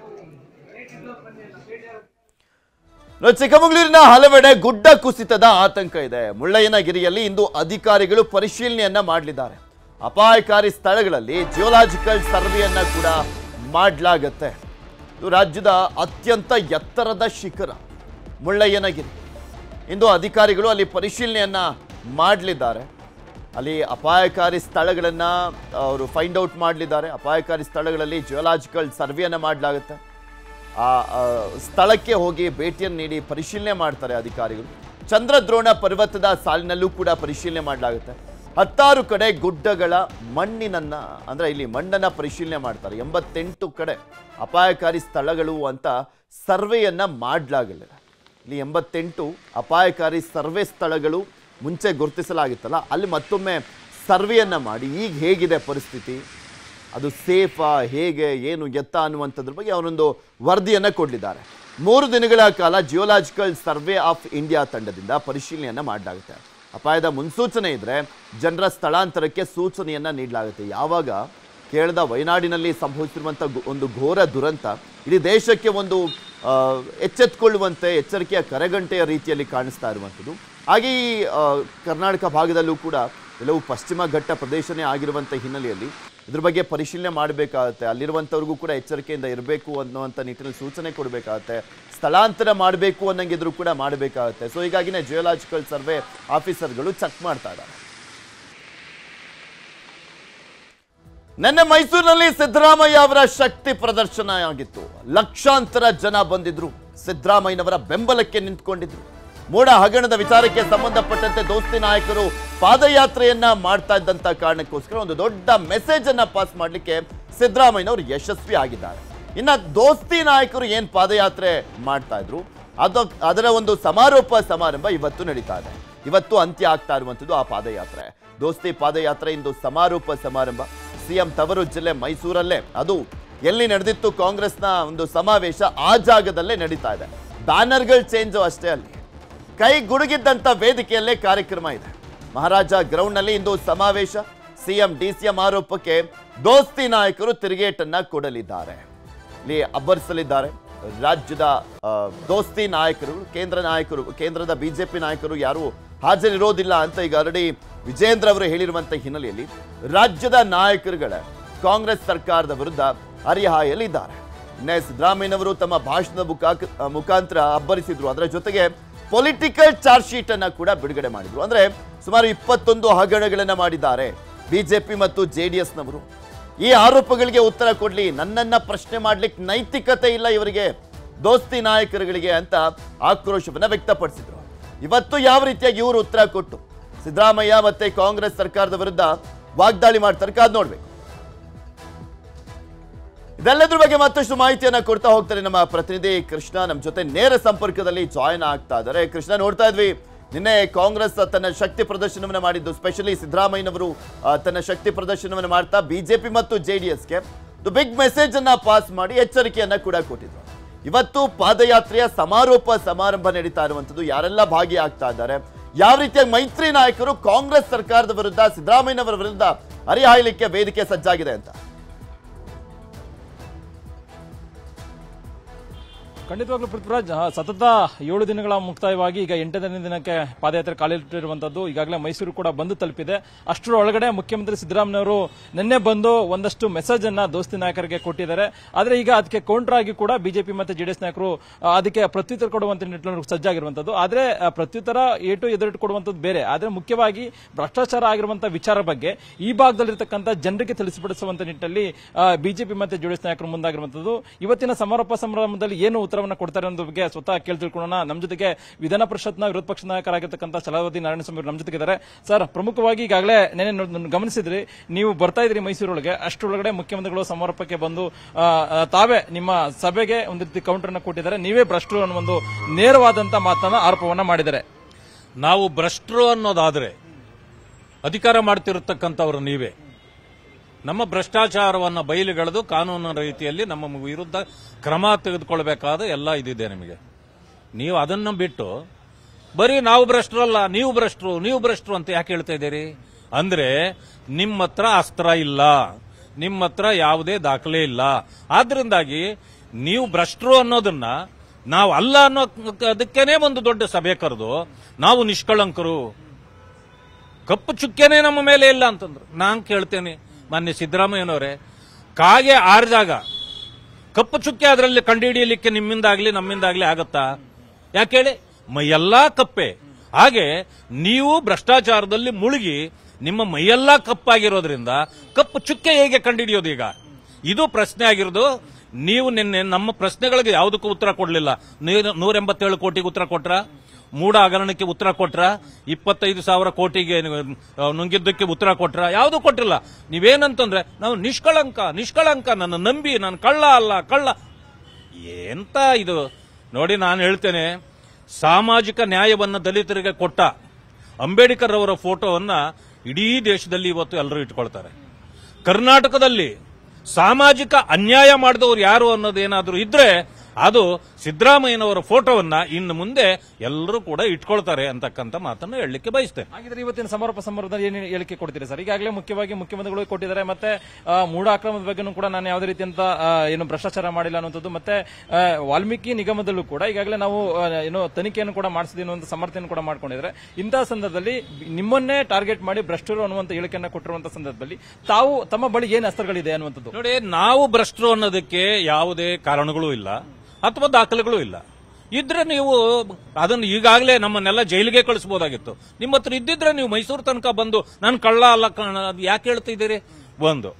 ಇನ್ನು ಚಿಕ್ಕಮಗಳೂರಿನ ಹಲವೆಡೆ ಗುಡ್ಡ ಕುಸಿತದ ಆತಂಕ ಇದೆ ಮುಳ್ಳಯ್ಯನಗಿರಿಯಲ್ಲಿ ಇಂದು ಅಧಿಕಾರಿಗಳು ಪರಿಶೀಲನೆಯನ್ನ ಮಾಡಲಿದ್ದಾರೆ ಅಪಾಯಕಾರಿ ಸ್ಥಳಗಳಲ್ಲಿ ಜಿಯೋಲಾಜಿಕಲ್ ಸರ್ವೆಯನ್ನ ಕೂಡ ಮಾಡಲಾಗತ್ತೆ ಇದು ರಾಜ್ಯದ ಅತ್ಯಂತ ಎತ್ತರದ ಶಿಖರ ಮುಳ್ಳಯ್ಯನಗಿರಿ ಇಂದು ಅಧಿಕಾರಿಗಳು ಅಲ್ಲಿ ಪರಿಶೀಲನೆಯನ್ನ ಮಾಡಲಿದ್ದಾರೆ ಅಲ್ಲಿ ಅಪಾಯಕಾರಿ ಸ್ಥಳಗಳನ್ನ ಅವರು ಫೈಂಡ್ ಔಟ್ ಮಾಡಲಿದ್ದಾರೆ ಅಪಾಯಕಾರಿ ಸ್ಥಳಗಳಲ್ಲಿ ಜಿಯೋಲಾಜಿಕಲ್ ಸರ್ವೆಯನ್ನ ಮಾಡಲಾಗುತ್ತೆ ಆ ಆ, ಸ್ಥಳಕ್ಕೆ ಹೋಗಿ ಭೇಟಿಯನ್ನು ನೀಡಿ ಪರಿಶೀಲನೆ ಮಾಡ್ತಾರೆ ಅಧಿಕಾರಿಗಳು ಚಂದ್ರದ್ರೋಣ ಪರ್ವತದ ಸಾಲಿನಲ್ಲೂ ಕೂಡ ಪರಿಶೀಲನೆ ಮಾಡಲಾಗುತ್ತೆ ಹತ್ತಾರು ಕಡೆ ಗುಡ್ಡಗಳ ಮಣ್ಣಿನನ್ನ ಅಂದ್ರೆ ಇಲ್ಲಿ ಮಣ್ಣನ್ನ ಪರಿಶೀಲನೆ ಮಾಡ್ತಾರೆ ಎಂಬತ್ತೆಂಟು ಕಡೆ ಅಪಾಯಕಾರಿ ಸ್ಥಳಗಳು ಅಂತ ಸರ್ವೆಯನ್ನ ಮಾಡಲಾಗಲಿದೆ ಇಲ್ಲಿ ಎಂಬತ್ತೆಂಟು ಅಪಾಯಕಾರಿ ಸರ್ವೆ ಸ್ಥಳಗಳು ಮುಂಚೆ ಗುರುತಿಸಲಾಗಿತ್ತಲ್ಲ ಅಲ್ಲಿ ಮತ್ತೊಮ್ಮೆ ಸರ್ವೆಯನ್ನ ಮಾಡಿ ಈಗ ಹೇಗಿದೆ ಪರಿಸ್ಥಿತಿ ಅದು ಸೇಫಾ ಹೇಗೆ ಏನು ಎತ್ತ ಅನ್ನುವಂಥದ್ರ ಬಗ್ಗೆ ಅವರೊಂದು ವರದಿಯನ್ನು ಕೊಡಲಿದ್ದಾರೆ ಮೂರು ದಿನಗಳ ಕಾಲ ಜಿಯೋಲಾಜಿಕಲ್ ಸರ್ವೆ ಆಫ್ ಇಂಡಿಯಾ ತಂಡದಿಂದ ಪರಿಶೀಲನೆಯನ್ನು ಮಾಡಲಾಗುತ್ತೆ ಅಪಾಯದ ಮುನ್ಸೂಚನೆ ಇದ್ರೆ ಜನರ ಸ್ಥಳಾಂತರಕ್ಕೆ ಸೂಚನೆಯನ್ನ ನೀಡಲಾಗುತ್ತೆ ಯಾವಾಗ ಕೇರಳದ ವಯನಾಡಿನಲ್ಲಿ ಸಂಭವಿಸಿರುವಂಥ ಗು- ಒಂದು ಘೋರ ದುರಂತ ಇಡೀ ದೇಶಕ್ಕೆ ಒಂದು ಆ, ಎಚ್ಚೆತ್ತುಕೊಳ್ಳುವಂತೆ ಎಚ್ಚರಿಕೆಯ ಕರೆಗಂಟೆಯ ರೀತಿಯಲ್ಲಿ ಕಾಣಿಸ್ತಾ ಇರುವಂಥದ್ದು ಹಾಗೆ ಈ ಆ, ಕರ್ನಾಟಕ ಭಾಗದಲ್ಲೂ ಕೂಡ ಎಲ್ಲವೂ ಪಶ್ಚಿಮ ಘಟ್ಟ ಪ್ರದೇಶನೇ ಆಗಿರುವಂಥ ಹಿನ್ನೆಲೆಯಲ್ಲಿ ಇದ್ರ ಬಗ್ಗೆ ಪರಿಶೀಲನೆ ಮಾಡಬೇಕಾಗತ್ತೆ ಅಲ್ಲಿರುವಂಥವ್ರಿಗೂ ಕೂಡ ಎಚ್ಚರಿಕೆಯಿಂದ ಇರಬೇಕು ಅನ್ನುವಂಥ ನಿಟ್ಟಿನಲ್ಲಿ ಸೂಚನೆ ಕೊಡಬೇಕಾಗತ್ತೆ ಸ್ಥಳಾಂತರ ಮಾಡಬೇಕು ಅನ್ನಂಗಿದ್ರು ಕೂಡ ಮಾಡಬೇಕಾಗತ್ತೆ ಸೊ ಹೀಗಾಗಿನೇ ಜಿಯೋಲಾಜಿಕಲ್ ಸರ್ವೆ ಆಫೀಸರ್ಗಳು ಚೆಕ್ ಮಾಡ್ತಾ ಇದ್ದಾರೆ ನಿನ್ನೆ ಮೈಸೂರಿನಲ್ಲಿ ಸಿದ್ದರಾಮಯ್ಯ ಅವರ ಶಕ್ತಿ ಪ್ರದರ್ಶನ ಆಗಿತ್ತು ಲಕ್ಷಾಂತರ ಜನ ಬಂದಿದ್ರು ಸಿದ್ದರಾಮಯ್ಯನವರ ಬೆಂಬಲಕ್ಕೆ ನಿಂತ್ಕೊಂಡಿದ್ರು ಮೋಡ ಹಗರಣದ ವಿಚಾರಕ್ಕೆ ಸಂಬಂಧಪಟ್ಟಂತೆ ದೋಸ್ತಿ ನಾಯಕರು ಪಾದಯಾತ್ರೆಯನ್ನ ಮಾಡ್ತಾ ಇದ್ದಂತ ಕಾರಣಕ್ಕೋಸ್ಕರ ಒಂದು ದೊಡ್ಡ ಮೆಸೇಜ್ ಅನ್ನ ಪಾಸ್ ಮಾಡಲಿಕ್ಕೆ ಸಿದ್ದರಾಮಯ್ಯನವರು ಯಶಸ್ವಿ ಆಗಿದ್ದಾರೆ ಇನ್ನ ದೋಸ್ತಿ ನಾಯಕರು ಏನ್ ಪಾದಯಾತ್ರೆ ಮಾಡ್ತಾ ಇದ್ರು ಅದ ಅದರ ಒಂದು ಸಮಾರೋಪ ಸಮಾರಂಭ ಇವತ್ತು ನಡೀತಾ ಇದೆ ಇವತ್ತು ಅಂತ್ಯ ಆಗ್ತಾ ಇರುವಂಥದ್ದು ಆ ಪಾದಯಾತ್ರೆ ದೋಸ್ತಿ ಪಾದಯಾತ್ರೆ ಇಂದು ಸಮಾರೋಪ ಸಮಾರಂಭ ಸಿಎಂ ತವರು ಜಿಲ್ಲೆ ಮೈಸೂರಲ್ಲೇ ಅದು ಎಲ್ಲಿ ನಡೆದಿತ್ತು ಕಾಂಗ್ರೆಸ್ನ ಒಂದು ಸಮಾವೇಶ ಆ ಜಾಗದಲ್ಲೇ ನಡೀತಾ ಇದೆ ಬ್ಯಾನರ್ಗಳು ಚೇಂಜ್ ಅಷ್ಟೇ ಅಲ್ಲಿ ಕೈ ಗುಡುಗಿದ್ದಂತ ವೇದಿಕೆಯಲ್ಲೇ ಕಾರ್ಯಕ್ರಮ ಇದೆ ಮಹಾರಾಜ ಗ್ರೌಂಡ್ನಲ್ಲಿ ಇಂದು ಸಮಾವೇಶ ಸಿಎಂ ಡಿಸಿಎಂ ಆರೋಪಕ್ಕೆ ದೋಸ್ತಿ ನಾಯಕರು ತಿರುಗೇಟನ್ನ ಕೊಡಲಿದ್ದಾರೆ ಇಲ್ಲಿ ಅಬ್ಬರಿಸಲಿದ್ದಾರೆ ರಾಜ್ಯದ ಆ, ದೋಸ್ತಿ ನಾಯಕರು ಕೇಂದ್ರ ನಾಯಕರು ಕೇಂದ್ರದ ಬಿಜೆಪಿ ನಾಯಕರು ಯಾರು ಹಾಜರಿರೋದಿಲ್ಲ ಅಂತ ಈಗ ಆಲ್ರೆಡಿ ವಿಜೇಂದ್ರ ಅವರು ಹೇಳಿರುವಂತ ಹಿನ್ನೆಲೆಯಲ್ಲಿ ರಾಜ್ಯದ ನಾಯಕರುಗಳ ಕಾಂಗ್ರೆಸ್ ಸರ್ಕಾರದ ವಿರುದ್ಧ ಹರಿಹಾಯಲಿದ್ದಾರೆ ಇನ್ನೇ ಸಿದ್ದರಾಮಯ್ಯನವರು ತಮ್ಮ ಭಾಷಣದ ಮುಖಾಕ್ ಮುಖಾಂತರ ಅಬ್ಬರಿಸಿದ್ರು ಅದರ ಜೊತೆಗೆ ಪೊಲಿಟಿಕಲ್ ಚಾರ್ಜ್ ಶೀಟ್ ಅನ್ನ ಕೂಡ ಬಿಡುಗಡೆ ಮಾಡಿದ್ರು ಅಂದ್ರೆ ಸುಮಾರು ಇಪ್ಪತ್ತೊಂದು ಹಗರಣಗಳನ್ನ ಮಾಡಿದ್ದಾರೆ ಬಿಜೆಪಿ ಮತ್ತು ಜೆ ಡಿ ಎಸ್ನವರು ಈ ಆರೋಪಗಳಿಗೆ ಉತ್ತರ ಕೊಡ್ಲಿ ನನ್ನನ್ನ ಪ್ರಶ್ನೆ ಮಾಡ್ಲಿಕ್ಕೆ ನೈತಿಕತೆ ಇಲ್ಲ ಇವರಿಗೆ ದೋಸ್ತಿ ನಾಯಕರುಗಳಿಗೆ ಅಂತ ಆಕ್ರೋಶವನ್ನ ವ್ಯಕ್ತಪಡಿಸಿದ್ರು ಇವತ್ತು ಯಾವ ರೀತಿಯಾಗಿ ಇವರು ಉತ್ತರ ಕೊಟ್ಟು ಸಿದ್ದರಾಮಯ್ಯ ಮತ್ತೆ ಕಾಂಗ್ರೆಸ್ ಸರ್ಕಾರದ ವಿರುದ್ಧ ವಾಗ್ದಾಳಿ ಮಾಡ್ತಾರೆ ಕಾದ್ ನೋಡ್ಬೇಕು ಇದೆಲ್ಲದ್ರ ಬಗ್ಗೆ ಮತ್ತಷ್ಟು ಮಾಹಿತಿಯನ್ನ ಕೊಡ್ತಾ ಹೋಗ್ತಾರೆ ನಮ್ಮ ಪ್ರತಿನಿಧಿ ಕೃಷ್ಣ ನಮ್ಮ ಜೊತೆ ನೇರ ಸಂಪರ್ಕದಲ್ಲಿ ಜಾಯಿನ್ ಆಗ್ತಾ ಇದ್ದಾರೆ ಕೃಷ್ಣ ನೋಡ್ತಾ ಇದ್ವಿ ನಿನ್ನೆ ಕಾಂಗ್ರೆಸ್ ತನ್ನ ಶಕ್ತಿ ಪ್ರದರ್ಶನವನ್ನು ಮಾಡಿದ್ದು ಸ್ಪೆಷಲಿ ಸಿದ್ದರಾಮಯ್ಯನವರು ಆ, ತನ್ನ ಶಕ್ತಿ ಪ್ರದರ್ಶನವನ್ನು ಮಾಡ್ತಾ ಬಿಜೆಪಿ ಮತ್ತು ಜೆ ಡಿ ಎಸ್ಗೆ ಬಿಗ್ ಮೆಸೇಜ್ ಅನ್ನ ಪಾಸ್ ಮಾಡಿ ಎಚ್ಚರಿಕೆಯನ್ನ ಕೂಡ ಕೊಟ್ಟಿದ್ರು ಇವತ್ತು ಪಾದಯಾತ್ರೆಯ ಸಮಾರೋಪ ಸಮಾರಂಭ ನಡೀತಾ ಇರುವಂತದ್ದು ಯಾರೆಲ್ಲ ಭಾಗಿಯಾಗ್ತಾ ಇದ್ದಾರೆ ಯಾವ ರೀತಿಯಾಗಿ ಮೈತ್ರಿ ನಾಯಕರು ಕಾಂಗ್ರೆಸ್ ಸರ್ಕಾರದ ವಿರುದ್ಧ ಸಿದ್ದರಾಮಯ್ಯನವರ ವಿರುದ್ಧ ಹರಿಹಾಯಲಿಕ್ಕೆ ವೇದಿಕೆ ಸಜ್ಜಾಗಿದೆ ಅಂತ ಖಂಡಿತವಾಗ್ಲೂ ಪೃಥ್ವಿರಾಜ್ ಆ, ಸತತ ಏಳು ದಿನಗಳ ಮುಕ್ತಾಯವಾಗಿ ಈಗ ಎಂಟನೇ ದಿನಕ್ಕೆ ಪಾದಯಾತ್ರೆ ಕಾಲಿಟ್ಟಿರುವಂತದ್ದು ಈಗಾಗಲೇ ಮೈಸೂರು ಕೂಡ ಬಂದು ತಲುಪಿದೆ ಅಷ್ಟರ ಒಳಗಡೆ ಮುಖ್ಯಮಂತ್ರಿ ಸಿದ್ದರಾಮಯ್ಯವರು ನಿನ್ನೆ ಬಂದು ಒಂದಷ್ಟು ಮೆಸೇಜ್ ಅನ್ನ ದೋಸ್ತಿ ನಾಯಕರಿಗೆ ಕೊಟ್ಟಿದ್ದಾರೆ ಆದ್ರೆ ಈಗ ಅದಕ್ಕೆ ಕೌಂಟರ್ ಆಗಿ ಕೂಡ ಬಿಜೆಪಿ ಮತ್ತೆ ಜೆಡಿಎಸ್ ನಾಯಕರು ಆ, ಅದಕ್ಕೆ ಪ್ರತ್ಯುತ್ತರ ಕೊಡುವಂತ ನಿಟ್ಟಿನಲ್ಲಿ ಸಜ್ಜಾಗಿರುವಂತದ್ದು ಆದ್ರೆ ಆ, ಪ್ರತ್ಯುತ್ತರ ಏಟು ಎದುರಿಟ್ಟು ಕೊಡುವಂತದ್ದು ಬೇರೆ ಆದ್ರೆ ಮುಖ್ಯವಾಗಿ ಭ್ರಷ್ಟಾಚಾರ ಆಗಿರುವಂತಹ ವಿಚಾರ ಬಗ್ಗೆ ಈ ಭಾಗದಲ್ಲಿರ್ತಕ್ಕಂಥ ಜನರಿಗೆ ತಿಳಿಸಿಪಡಿಸುವಂತ ನಿಟ್ಟಿನಲ್ಲಿ ಬಿಜೆಪಿ ಮತ್ತೆ ಜೆಡಿಎಸ್ ನಾಯಕರು ಮುಂದಾಗಿರುವಂತದ್ದು ಇವತ್ತಿನ ಸಮಾರೋಪ ಸಮಾರಂಭದಲ್ಲಿ ಏನು ಉತ್ತರವನ್ನ ಕೊಡ್ತಾರೆ ಅನ್ನೋದ್ರ ಬಗ್ಗೆ ಸ್ವತಃ ಕೇಳಿ ತಿಳ್ಕೊಳ್ಳೋಣ ನಮ್ಮ ಜೊತೆಗೆ ವಿಧಾನ ಪರಿಷತ್ನ ವಿರೋಧ ಪಕ್ಷ ನಾಯಕರಾಗಿರ್ತಕ್ಕಂಥ ಛಲವಾದಿ ನಾರಾಯಣಸ್ವಾಮಿ ಅವರು ನಮ್ಮ ಜೊತೆಗಿದ್ದಾರೆ ಸರ್ ಪ್ರಮುಖವಾಗಿ ಈಗಾಗಲೇ ನೆನೆ ನೋಡ್- ಗಮನಿಸಿದ್ರಿ ನೀವು ಬರ್ತಾ ಇದ್ರಿ ಮೈಸೂರೊಳಗೆ ಅಷ್ಟರೊಳಗಡೆ ಮುಖ್ಯಮಂತ್ರಿಗಳು ಸಮಾರೋಪಕ್ಕೆ ಬಂದು ಆ, ಆ, ತಾವೇ ನಿಮ್ಮ ಸಭೆಗೆ ಒಂದು ರೀತಿ ಕೌಂಟರ್ ಅನ್ನ ಕೊಟ್ಟಿದ್ದಾರೆ ನೀವೇ ಭ್ರಷ್ಟರು ಅನ್ನೋ ಒಂದು ನೇರವಾದಂತ ಮಾತನ್ನ ಆರೋಪವನ್ನ ಮಾಡಿದ್ದಾರೆ ನಾವು ಭ್ರಷ್ಟರು ಅನ್ನೋದಾದ್ರೆ ಅಧಿಕಾರ ಮಾಡ್ತಿರತಕ್ಕಂಥವ್ರು ನೀವೇ ನಮ್ಮ ಭ್ರಷ್ಟಾಚಾರವನ್ನು ಬಯಲುಗೆಳೆದು ಕಾನೂನಿನ ರೀತಿಯಲ್ಲಿ ನಮ್ಮ ವಿರುದ್ಧ ಕ್ರಮ ತೆಗೆದುಕೊಳ್ಬೇಕಾದ ಎಲ್ಲ ಇದಿದೆ ನಿಮಗೆ ನೀವು ಅದನ್ನು ಬಿಟ್ಟು ಬರೀ ನಾವು ಭ್ರಷ್ಟರಲ್ಲ ನೀವು ಭ್ರಷ್ಟರು ನೀವು ಭ್ರಷ್ಟರು ಅಂತ ಯಾಕೆ ಹೇಳ್ತಾ ಇದ್ದೀರಿ ಅಂದ್ರೆ ನಿಮ್ಮ ಹತ್ರ ಅಸ್ತ್ರ ಇಲ್ಲ ನಿಮ್ಮ ಹತ್ರ ಯಾವುದೇ ದಾಖಲೆ ಇಲ್ಲ ಆದ್ರಿಂದಾಗಿ ನೀವು ಭ್ರಷ್ಟರು ಅನ್ನೋದನ್ನ ನಾವು ಅಲ್ಲ ಅನ್ನೋ ಅದಕ್ಕೇನೆ ಒಂದು ದೊಡ್ಡ ಸಭೆ ಕರೆದು ನಾವು ನಿಷ್ಕಳಂಕರು ಕಪ್ಪು ಚುಕ್ಕೆನೇ ನಮ್ಮ ಮೇಲೆ ಇಲ್ಲ ಅಂತಂದ್ರು ನಾನ್ ಕೇಳ್ತೇನೆ ಮಾನ್ಯ ಸಿದ್ದರಾಮಯ್ಯನವರೇ ಕಾಗೆ ಆರಿದಾಗ ಕಪ್ಪು ಚುಕ್ಕೆ ಅದರಲ್ಲಿ ಕಂಡುಹಿಡಿಯಲಿಕ್ಕೆ ನಿಮ್ಮಿಂದಾಗ್ಲಿ ನಮ್ಮಿಂದಾಗ್ಲಿ ಆಗತ್ತಾ ಯಾಕೆ ಹೇಳಿ ಮೈಯೆಲ್ಲಾ ಕಪ್ಪೆ ಹಾಗೆ ನೀವು ಭ್ರಷ್ಟಾಚಾರದಲ್ಲಿ ಮುಳುಗಿ ನಿಮ್ಮ ಮೈಯೆಲ್ಲಾ ಕಪ್ಪಾಗಿರೋದ್ರಿಂದ ಕಪ್ಪು ಚುಕ್ಕೆ ಹೇಗೆ ಕಂಡುಹಿಡಿಯೋದು ಈಗ ಇದು ಪ್ರಶ್ನೆ ಆಗಿರೋದು ನೀವು ನಿನ್ನೆ ನಮ್ಮ ಪ್ರಶ್ನೆಗಳಿಗೆ ಯಾವುದಕ್ಕೂ ಉತ್ತರ ಕೊಡಲಿಲ್ಲ ನೂರ ಎಂಬತ್ತೇಳು ಕೋಟಿಗೆ ಉತ್ತರ ಕೊಟ್ರ ಮೂಡ ಹಗರಣಕ್ಕೆ ಉತ್ತರ ಕೊಟ್ರ ಇಪ್ಪತ್ತೈದು ಸಾವಿರ ಕೋಟಿಗೆ ಆ, ನುಂಗಿದ್ದಕ್ಕೆ ಉತ್ತರ ಕೊಟ್ರ ಯಾವುದು ಕೊಟ್ಟಿಲ್ಲ ನೀವೇನಂತಂದ್ರೆ ನಾವು ನಿಷ್ಕಳಂಕ ನಿಷ್ಕಳಂಕ ನನ್ನ ನಂಬಿ ನಾನು ಕಳ್ಳ ಅಲ್ಲ ಕಳ್ಳ ಎಂತ ಇದು ನೋಡಿ ನಾನು ಹೇಳ್ತೇನೆ ಸಾಮಾಜಿಕ ನ್ಯಾಯವನ್ನ ದಲಿತರಿಗೆ ಕೊಟ್ಟ ಅಂಬೇಡ್ಕರ್ ಅವರ ಫೋಟೋವನ್ನ ಇಡೀ ದೇಶದಲ್ಲಿ ಇವತ್ತು ಎಲ್ಲರೂ ಇಟ್ಕೊಳ್ತಾರೆ ಕರ್ನಾಟಕದಲ್ಲಿ ಸಾಮಾಜಿಕ ಅನ್ಯಾಯ ಮಾಡಿದವರು ಯಾರು ಅನ್ನೋದೇನಾದ್ರೂ ಇದ್ರೆ ಅದು ಸಿದ್ದರಾಮಯ್ಯನವರ ಫೋಟೋವನ್ನ ಇನ್ನು ಮುಂದೆ ಎಲ್ಲರೂ ಕೂಡ ಇಟ್ಕೊಳ್ತಾರೆ ಅಂತಕ್ಕಂಥ ಮಾತನ್ನು ಹೇಳಲಿಕ್ಕೆ ಬಯಸ್ತೇನೆ ಹಾಗಿದ್ರೆ ಇವತ್ತಿನ ಸಮಾರೋಪ ಸಮಾರಂಭದಲ್ಲಿ ಏನು ಹೇಳಿಕೆ ಕೊಡ್ತೀರಿ ಸರ್ ಈಗಾಗಲೇ ಮುಖ್ಯವಾಗಿ ಮುಖ್ಯಮಂತ್ರಿಗಳು ಕೊಟ್ಟಿದ್ದಾರೆ ಮತ್ತೆ ಆ, ಮೂಢ ಆಕ್ರಮದ ಬಗ್ಗೆನೂ ಕೂಡ ನಾನು ಯಾವುದೇ ರೀತಿಯಂತ ಆ, ಏನು ಭ್ರಷ್ಟಾಚಾರ ಮಾಡಿಲ್ಲ ಅನ್ನುವಂಥದ್ದು ಮತ್ತೆ ಆ, ವಾಲ್ಮೀಕಿ ನಿಗಮದಲ್ಲೂ ಕೂಡ ಈಗಾಗಲೇ ನಾವು ಆ, ಏನು ತನಿಖೆಯನ್ನು ಕೂಡ ಮಾಡಿಸಿದೀವಿ ಅನ್ನುವಂಥ ಸಮರ್ಥನೆಯನ್ನು ಕೂಡ ಮಾಡ್ಕೊಂಡಿದ್ದಾರೆ ಇಂತಹ ಸಂದರ್ಭದಲ್ಲಿ ನಿಮ್ಮನ್ನೇ ಟಾರ್ಗೆಟ್ ಮಾಡಿ ಭ್ರಷ್ಟರು ಅನ್ನುವಂಥ ಹೇಳಿಕೆಯನ್ನು ಕೊಟ್ಟಿರುವಂತಹ ಸಂದರ್ಭದಲ್ಲಿ ತಾವು ತಮ್ಮ ಬಳಿ ಏನು ಅಸ್ತ್ರಗಳಿದೆ ಅನ್ನುವಂಥದ್ದು ನೋಡಿ ನಾವು ಭ್ರಷ್ಟರು ಅನ್ನೋದಕ್ಕೆ ಯಾವುದೇ ಕಾರಣಗಳೂ ಇಲ್ಲ ಅಥವಾ ದಾಖಲೆಗಳು ಇಲ್ಲ ಇದ್ರೆ ನೀವು ಅದನ್ನು ಈಗಾಗಲೇ ನಮ್ಮನ್ನೆಲ್ಲ ಜೈಲಿಗೆ ಕಳಿಸಬಹುದಾಗಿತ್ತು ನಿಮ್ಮ ಹತ್ರ ಇದ್ದಿದ್ರೆ ನೀವು ಮೈಸೂರು ತನಕ ಬಂದು ನಾನು ಕಳ್ಳ ಅಲ್ಲ ಕಳ್ಳ ಅದು ಯಾಕೆ ಹೇಳ್ತಿದ್ದೀರಿ ಒಂದು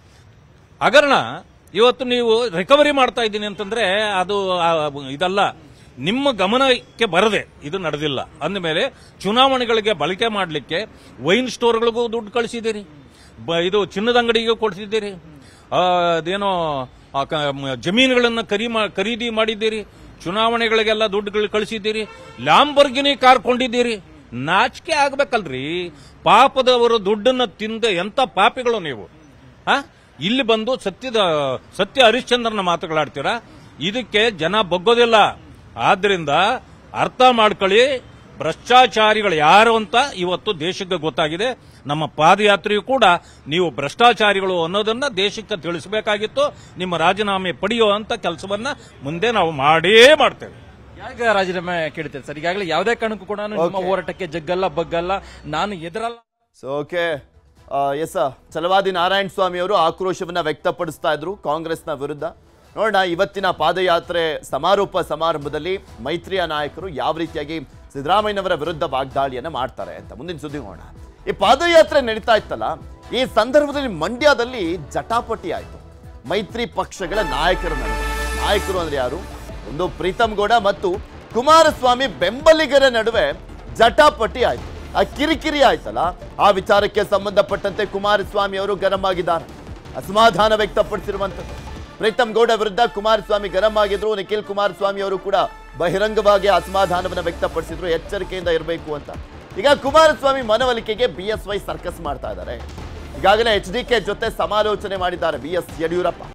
ಹಗರಣ ಇವತ್ತು ನೀವು ರಿಕವರಿ ಮಾಡ್ತಾ ಇದ್ದೀನಿ ಅಂತಂದ್ರೆ ಅದು ಆ, ಇದಲ್ಲ ನಿಮ್ಮ ಗಮನಕ್ಕೆ ಬರದೆ ಇದು ನಡೆದಿಲ್ಲ ಅಂದಮೇಲೆ ಚುನಾವಣೆಗಳಿಗೆ ಬಳಕೆ ಮಾಡಲಿಕ್ಕೆ ವೈನ್ ಸ್ಟೋರ್ಗಳಿಗೂ ದುಡ್ಡು ಕಳಿಸಿದ್ದೀರಿ ಬ- ಇದು ಚಿನ್ನದ ಅಂಗಡಿಗೂ ಕೊಡ್ತಿದ್ದೀರಿ ಆ, ಅದೇನೋ ಆ ಕ- ಮ- ಜಮೀನುಗಳನ್ನ ಖರೀ ಮಾ- ಖರೀದಿ ಮಾಡಿದ್ದೀರಿ ಚುನಾವಣೆಗಳಿಗೆಲ್ಲ ದುಡ್ಡುಗಳು ಕಳಿಸಿದ್ದೀರಿ ಲ್ಯಾಂಬರ್ಗಿನಿ ಕಾರ್ ಕೊಂಡಿದ್ದೀರಿ ನಾಚಿಕೆ ಆಗ್ಬೇಕಲ್ರಿ ಪಾಪದವರು ದುಡ್ಡನ್ನ ತಿಂದ ಎಂತ ಪಾಪಿಗಳು ನೀವು ಆ? ಇಲ್ಲಿ ಬಂದು ಸತ್ಯದ ಸತ್ಯ ಹರಿಶ್ಚಂದ್ರನ ಮಾತುಗಳಾಡ್ತೀರಾ ಇದಕ್ಕೆ ಜನ ಬಗ್ಗೋದಿಲ್ಲ ಆದ್ರಿಂದ ಅರ್ಥ ಮಾಡ್ಕೊಳ್ಳಿ ಭ್ರಷ್ಟಾಚಾರಿಗಳು ಯಾರು ಅಂತ ಇವತ್ತು ದೇಶಕ್ಕೆ ಗೊತ್ತಾಗಿದೆ ನಮ್ಮ ಪಾದಯಾತ್ರೆಯು ಕೂಡ ನೀವು ಭ್ರಷ್ಟಾಚಾರಿಗಳು ಅನ್ನೋದನ್ನ ದೇಶಕ್ಕೆ ತಿಳಿಸಬೇಕಾಗಿತ್ತು ನಿಮ್ಮ ರಾಜೀನಾಮೆ ಪಡೆಯೋ ಅಂತ ಕೆಲಸವನ್ನ ಮುಂದೆ ನಾವು ಮಾಡೇ ಮಾಡ್ತೇವೆ ಯಾಕೆ ರಾಜೀನಾಮೆ ಕೇಳ್ತೀರಿ ಸರ್ ಈಗಾಗಲೇ ಯಾವುದೇ ಕಾರಣಕ್ಕೂ ಕೂಡ ನಾನು ನಿಮ್ಮ ಹೋರಾಟಕ್ಕೆ ಜಗ್ಗಲ್ಲ ಬಗ್ಗಲ್ಲ ನಾನು ಎದುರಲ್ಲ ಸೊ ಓಕೆ ಎಸ್ ಛಲವಾದಿ ನಾರಾಯಣ ಸ್ವಾಮಿ ಅವರು ಆಕ್ರೋಶವನ್ನ ವ್ಯಕ್ತಪಡಿಸ್ತಾ ಇದ್ರು ಕಾಂಗ್ರೆಸ್ನ ವಿರುದ್ಧ ನೋಡೋಣ ಇವತ್ತಿನ ಪಾದಯಾತ್ರೆ ಸಮಾರೋಪ ಸಮಾರಂಭದಲ್ಲಿ ಮೈತ್ರಿಯ ನಾಯಕರು ಯಾವ ರೀತಿಯಾಗಿ ಸಿದ್ದರಾಮಯ್ಯನವರ ವಿರುದ್ಧ ವಾಗ್ದಾಳಿಯನ್ನ ಮಾಡ್ತಾರೆ ಅಂತ ಮುಂದಿನ ಸುದ್ದಿ ನೋಡೋಣ ಈ ಪಾದಯಾತ್ರೆ ನಡೀತಾ ಇತ್ತಲ್ಲ ಈ ಸಂದರ್ಭದಲ್ಲಿ ಮಂಡ್ಯದಲ್ಲಿ ಜಟಾಪಟಿ ಆಯಿತು ಮೈತ್ರಿ ಪಕ್ಷಗಳ ನಾಯಕರ ನಡುವೆ ನಾಯಕರು ಅಂದ್ರೆ ಯಾರು ಒಂದು ಪ್ರೀತಮ್ ಗೌಡ ಮತ್ತು ಕುಮಾರಸ್ವಾಮಿ ಬೆಂಬಲಿಗರ ನಡುವೆ ಜಟಾಪಟಿ ಆಯ್ತು ಆ ಕಿರಿಕಿರಿ ಆಯ್ತಲ್ಲ ಆ ವಿಚಾರಕ್ಕೆ ಸಂಬಂಧಪಟ್ಟಂತೆ ಕುಮಾರಸ್ವಾಮಿ ಅವರು ಗರಂ ಆಗಿದ್ದಾರೆ ಅಸಮಾಧಾನ ವ್ಯಕ್ತಪಡಿಸಿರುವಂಥದ್ದು ಪ್ರೀತಮ್ ಗೌಡ ವಿರುದ್ಧ ಕುಮಾರಸ್ವಾಮಿ ಗರಂ ಆಗಿದ್ರು ನಿಖಿಲ್ ಕುಮಾರಸ್ವಾಮಿ ಅವರು ಕೂಡ ಬಹಿರಂಗವಾಗಿ ಅಸಮಾಧಾನವನ್ನು ವ್ಯಕ್ತಪಡಿಸಿದ್ರು ಎಚ್ಚರಿಕೆಯಿಂದ ಇರಬೇಕು ಅಂತ ಈಗ ಕುಮಾರಸ್ವಾಮಿ ಮನವೊಲಿಕೆಗೆ ಬಿ ಎಸ್ ವೈ ಸರ್ಕಸ್ ಮಾಡ್ತಾ ಇದ್ದಾರೆ ಈಗಾಗಲೇ ಎಚ್ ಡಿ ಕೆ ಜೊತೆ ಸಮಾಲೋಚನೆ ಮಾಡಿದ್ದಾರೆ ಬಿ ಎಸ್ ಯಡಿಯೂರಪ್ಪ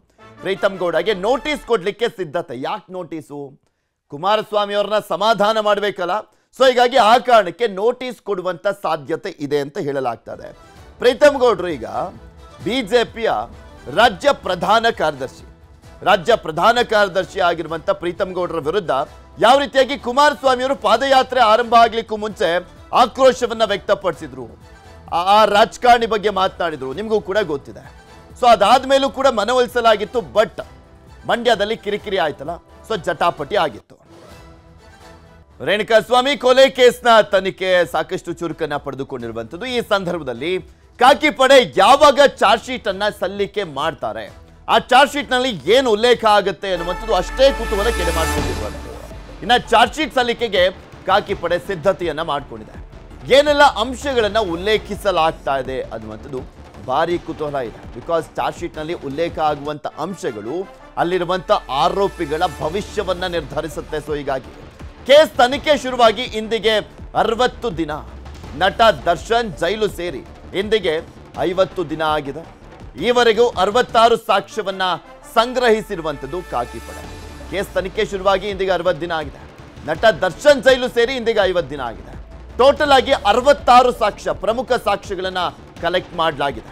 ಪ್ರೀತಮ್ ಗೌಡಗೆ ನೋಟಿಸ್ ಕೊಡ್ಲಿಕ್ಕೆ ಸಿದ್ಧತೆ ಯಾಕೆ ನೋಟಿಸು ಕುಮಾರಸ್ವಾಮಿ ಅವ್ರನ್ನ ಸಮಾಧಾನ ಮಾಡಬೇಕಲ್ಲ ಸೊ ಹೀಗಾಗಿ ಆ ಕಾರಣಕ್ಕೆ ನೋಟಿಸ್ ಕೊಡುವಂತ ಸಾಧ್ಯತೆ ಇದೆ ಅಂತ ಹೇಳಲಾಗ್ತದೆ ಪ್ರೀತಮ್ ಗೌಡ್ರು ಈಗ ಬಿಜೆಪಿಯ ರಾಜ್ಯ ಪ್ರಧಾನ ಕಾರ್ಯದರ್ಶಿ ರಾಜ್ಯ ಪ್ರಧಾನ ಕಾರ್ಯದರ್ಶಿ ಆಗಿರುವಂತ ಪ್ರೀತಮ್ ಗೌಡ್ರ ವಿರುದ್ಧ ಯಾವ ರೀತಿಯಾಗಿ ಕುಮಾರಸ್ವಾಮಿ ಅವರು ಪಾದಯಾತ್ರೆ ಆರಂಭ ಆಗ್ಲಿಕ್ಕೂ ಮುಂಚೆ ಆಕ್ರೋಶವನ್ನ ವ್ಯಕ್ತಪಡಿಸಿದ್ರು ಆ- ಆ ರಾಜಕಾರಣಿ ಬಗ್ಗೆ ಮಾತನಾಡಿದ್ರು ನಿಮಗೂ ಕೂಡ ಗೊತ್ತಿದೆ ಸೊ ಅದಾದ್ಮೇಲೂ ಕೂಡ ಮನವೊಲಿಸಲಾಗಿತ್ತು ಬಟ್ ಮಂಡ್ಯದಲ್ಲಿ ಕಿರಿಕಿರಿ ಆಯ್ತಲ್ಲ ಸೊ ಜಟಾಪಟಿ ಆಗಿತ್ತು ರೇಣುಕಾಸ್ವಾಮಿ ಕೊಲೆ ಕೇಸ್ನ ತನಿಖೆ ಸಾಕಷ್ಟು ಚುರುಕನ್ನ ಪಡೆದುಕೊಂಡಿರುವಂತದ್ದು ಈ ಸಂದರ್ಭದಲ್ಲಿ ಕಾಕಿ ಪಡೆ ಯಾವಾಗ ಚಾರ್ಜ್ ಶೀಟ್ ಅನ್ನ ಸಲ್ಲಿಕೆ ಮಾಡ್ತಾರೆ ಆ ಚಾರ್ಜ್ ಶೀಟ್ ನಲ್ಲಿ ಏನು ಉಲ್ಲೇಖ ಆಗುತ್ತೆ ಅನ್ನುವಂಥದ್ದು ಅಷ್ಟೇ ಕುತೂಹಲ ಕೆಡೆ ಮಾಡಿಕೊಂಡಿರುವಂಥದ್ದು ಇನ್ನ ಚಾರ್ಜ್ ಶೀಟ್ ಸಲ್ಲಿಕೆಗೆ ಕಾಕಿ ಪಡೆ ಸಿದ್ಧತೆಯನ್ನ ಮಾಡ್ಕೊಂಡಿದೆ ಏನೆಲ್ಲ ಅಂಶಗಳನ್ನ ಉಲ್ಲೇಖಿಸಲಾಗ್ತಾ ಇದೆ ಅನ್ನುವಂಥದ್ದು ಭಾರಿ ಕುತೂಹಲ ಇದೆ ಬಿಕಾಸ್ ಚಾರ್ಜ್ ಶೀಟ್ ನಲ್ಲಿ ಉಲ್ಲೇಖ ಆಗುವಂತ ಅಂಶಗಳು ಅಲ್ಲಿರುವಂತ ಆರೋಪಿಗಳ ಭವಿಷ್ಯವನ್ನ ನಿರ್ಧರಿಸುತ್ತೆ ಸೊ ಹೀಗಾಗಿ ಕೇಸ್ ತನಿಖೆ ಶುರುವಾಗಿ ಇಂದಿಗೆ ಅರವತ್ತು ದಿನ ನಟ ದರ್ಶನ್ ಜೈಲು ಸೇರಿ ಇಂದಿಗೆ ಐವತ್ತು ದಿನ ಆಗಿದೆ ಈವರೆಗೂ ಅರವತ್ತಾರು ಸಾಕ್ಷ್ಯವನ್ನ ಸಂಗ್ರಹಿಸಿರುವಂಥದ್ದು ಕಾಕಿ ಪಡೆ ಕೇಸ್ ತನಿಖೆ ಶುರುವಾಗಿ ಇಂದಿಗೆ ಅರವತ್ತು ದಿನ ಆಗಿದೆ ನಟ ದರ್ಶನ್ ಜೈಲು ಸೇರಿ ಇಂದಿಗೆ ಐವತ್ತು ದಿನ ಆಗಿದೆ ಟೋಟಲ್ ಆಗಿ ಅರವತ್ತಾರು ಸಾಕ್ಷ್ಯ ಪ್ರಮುಖ ಸಾಕ್ಷ್ಯಗಳನ್ನ ಕಲೆಕ್ಟ್ ಮಾಡಲಾಗಿದೆ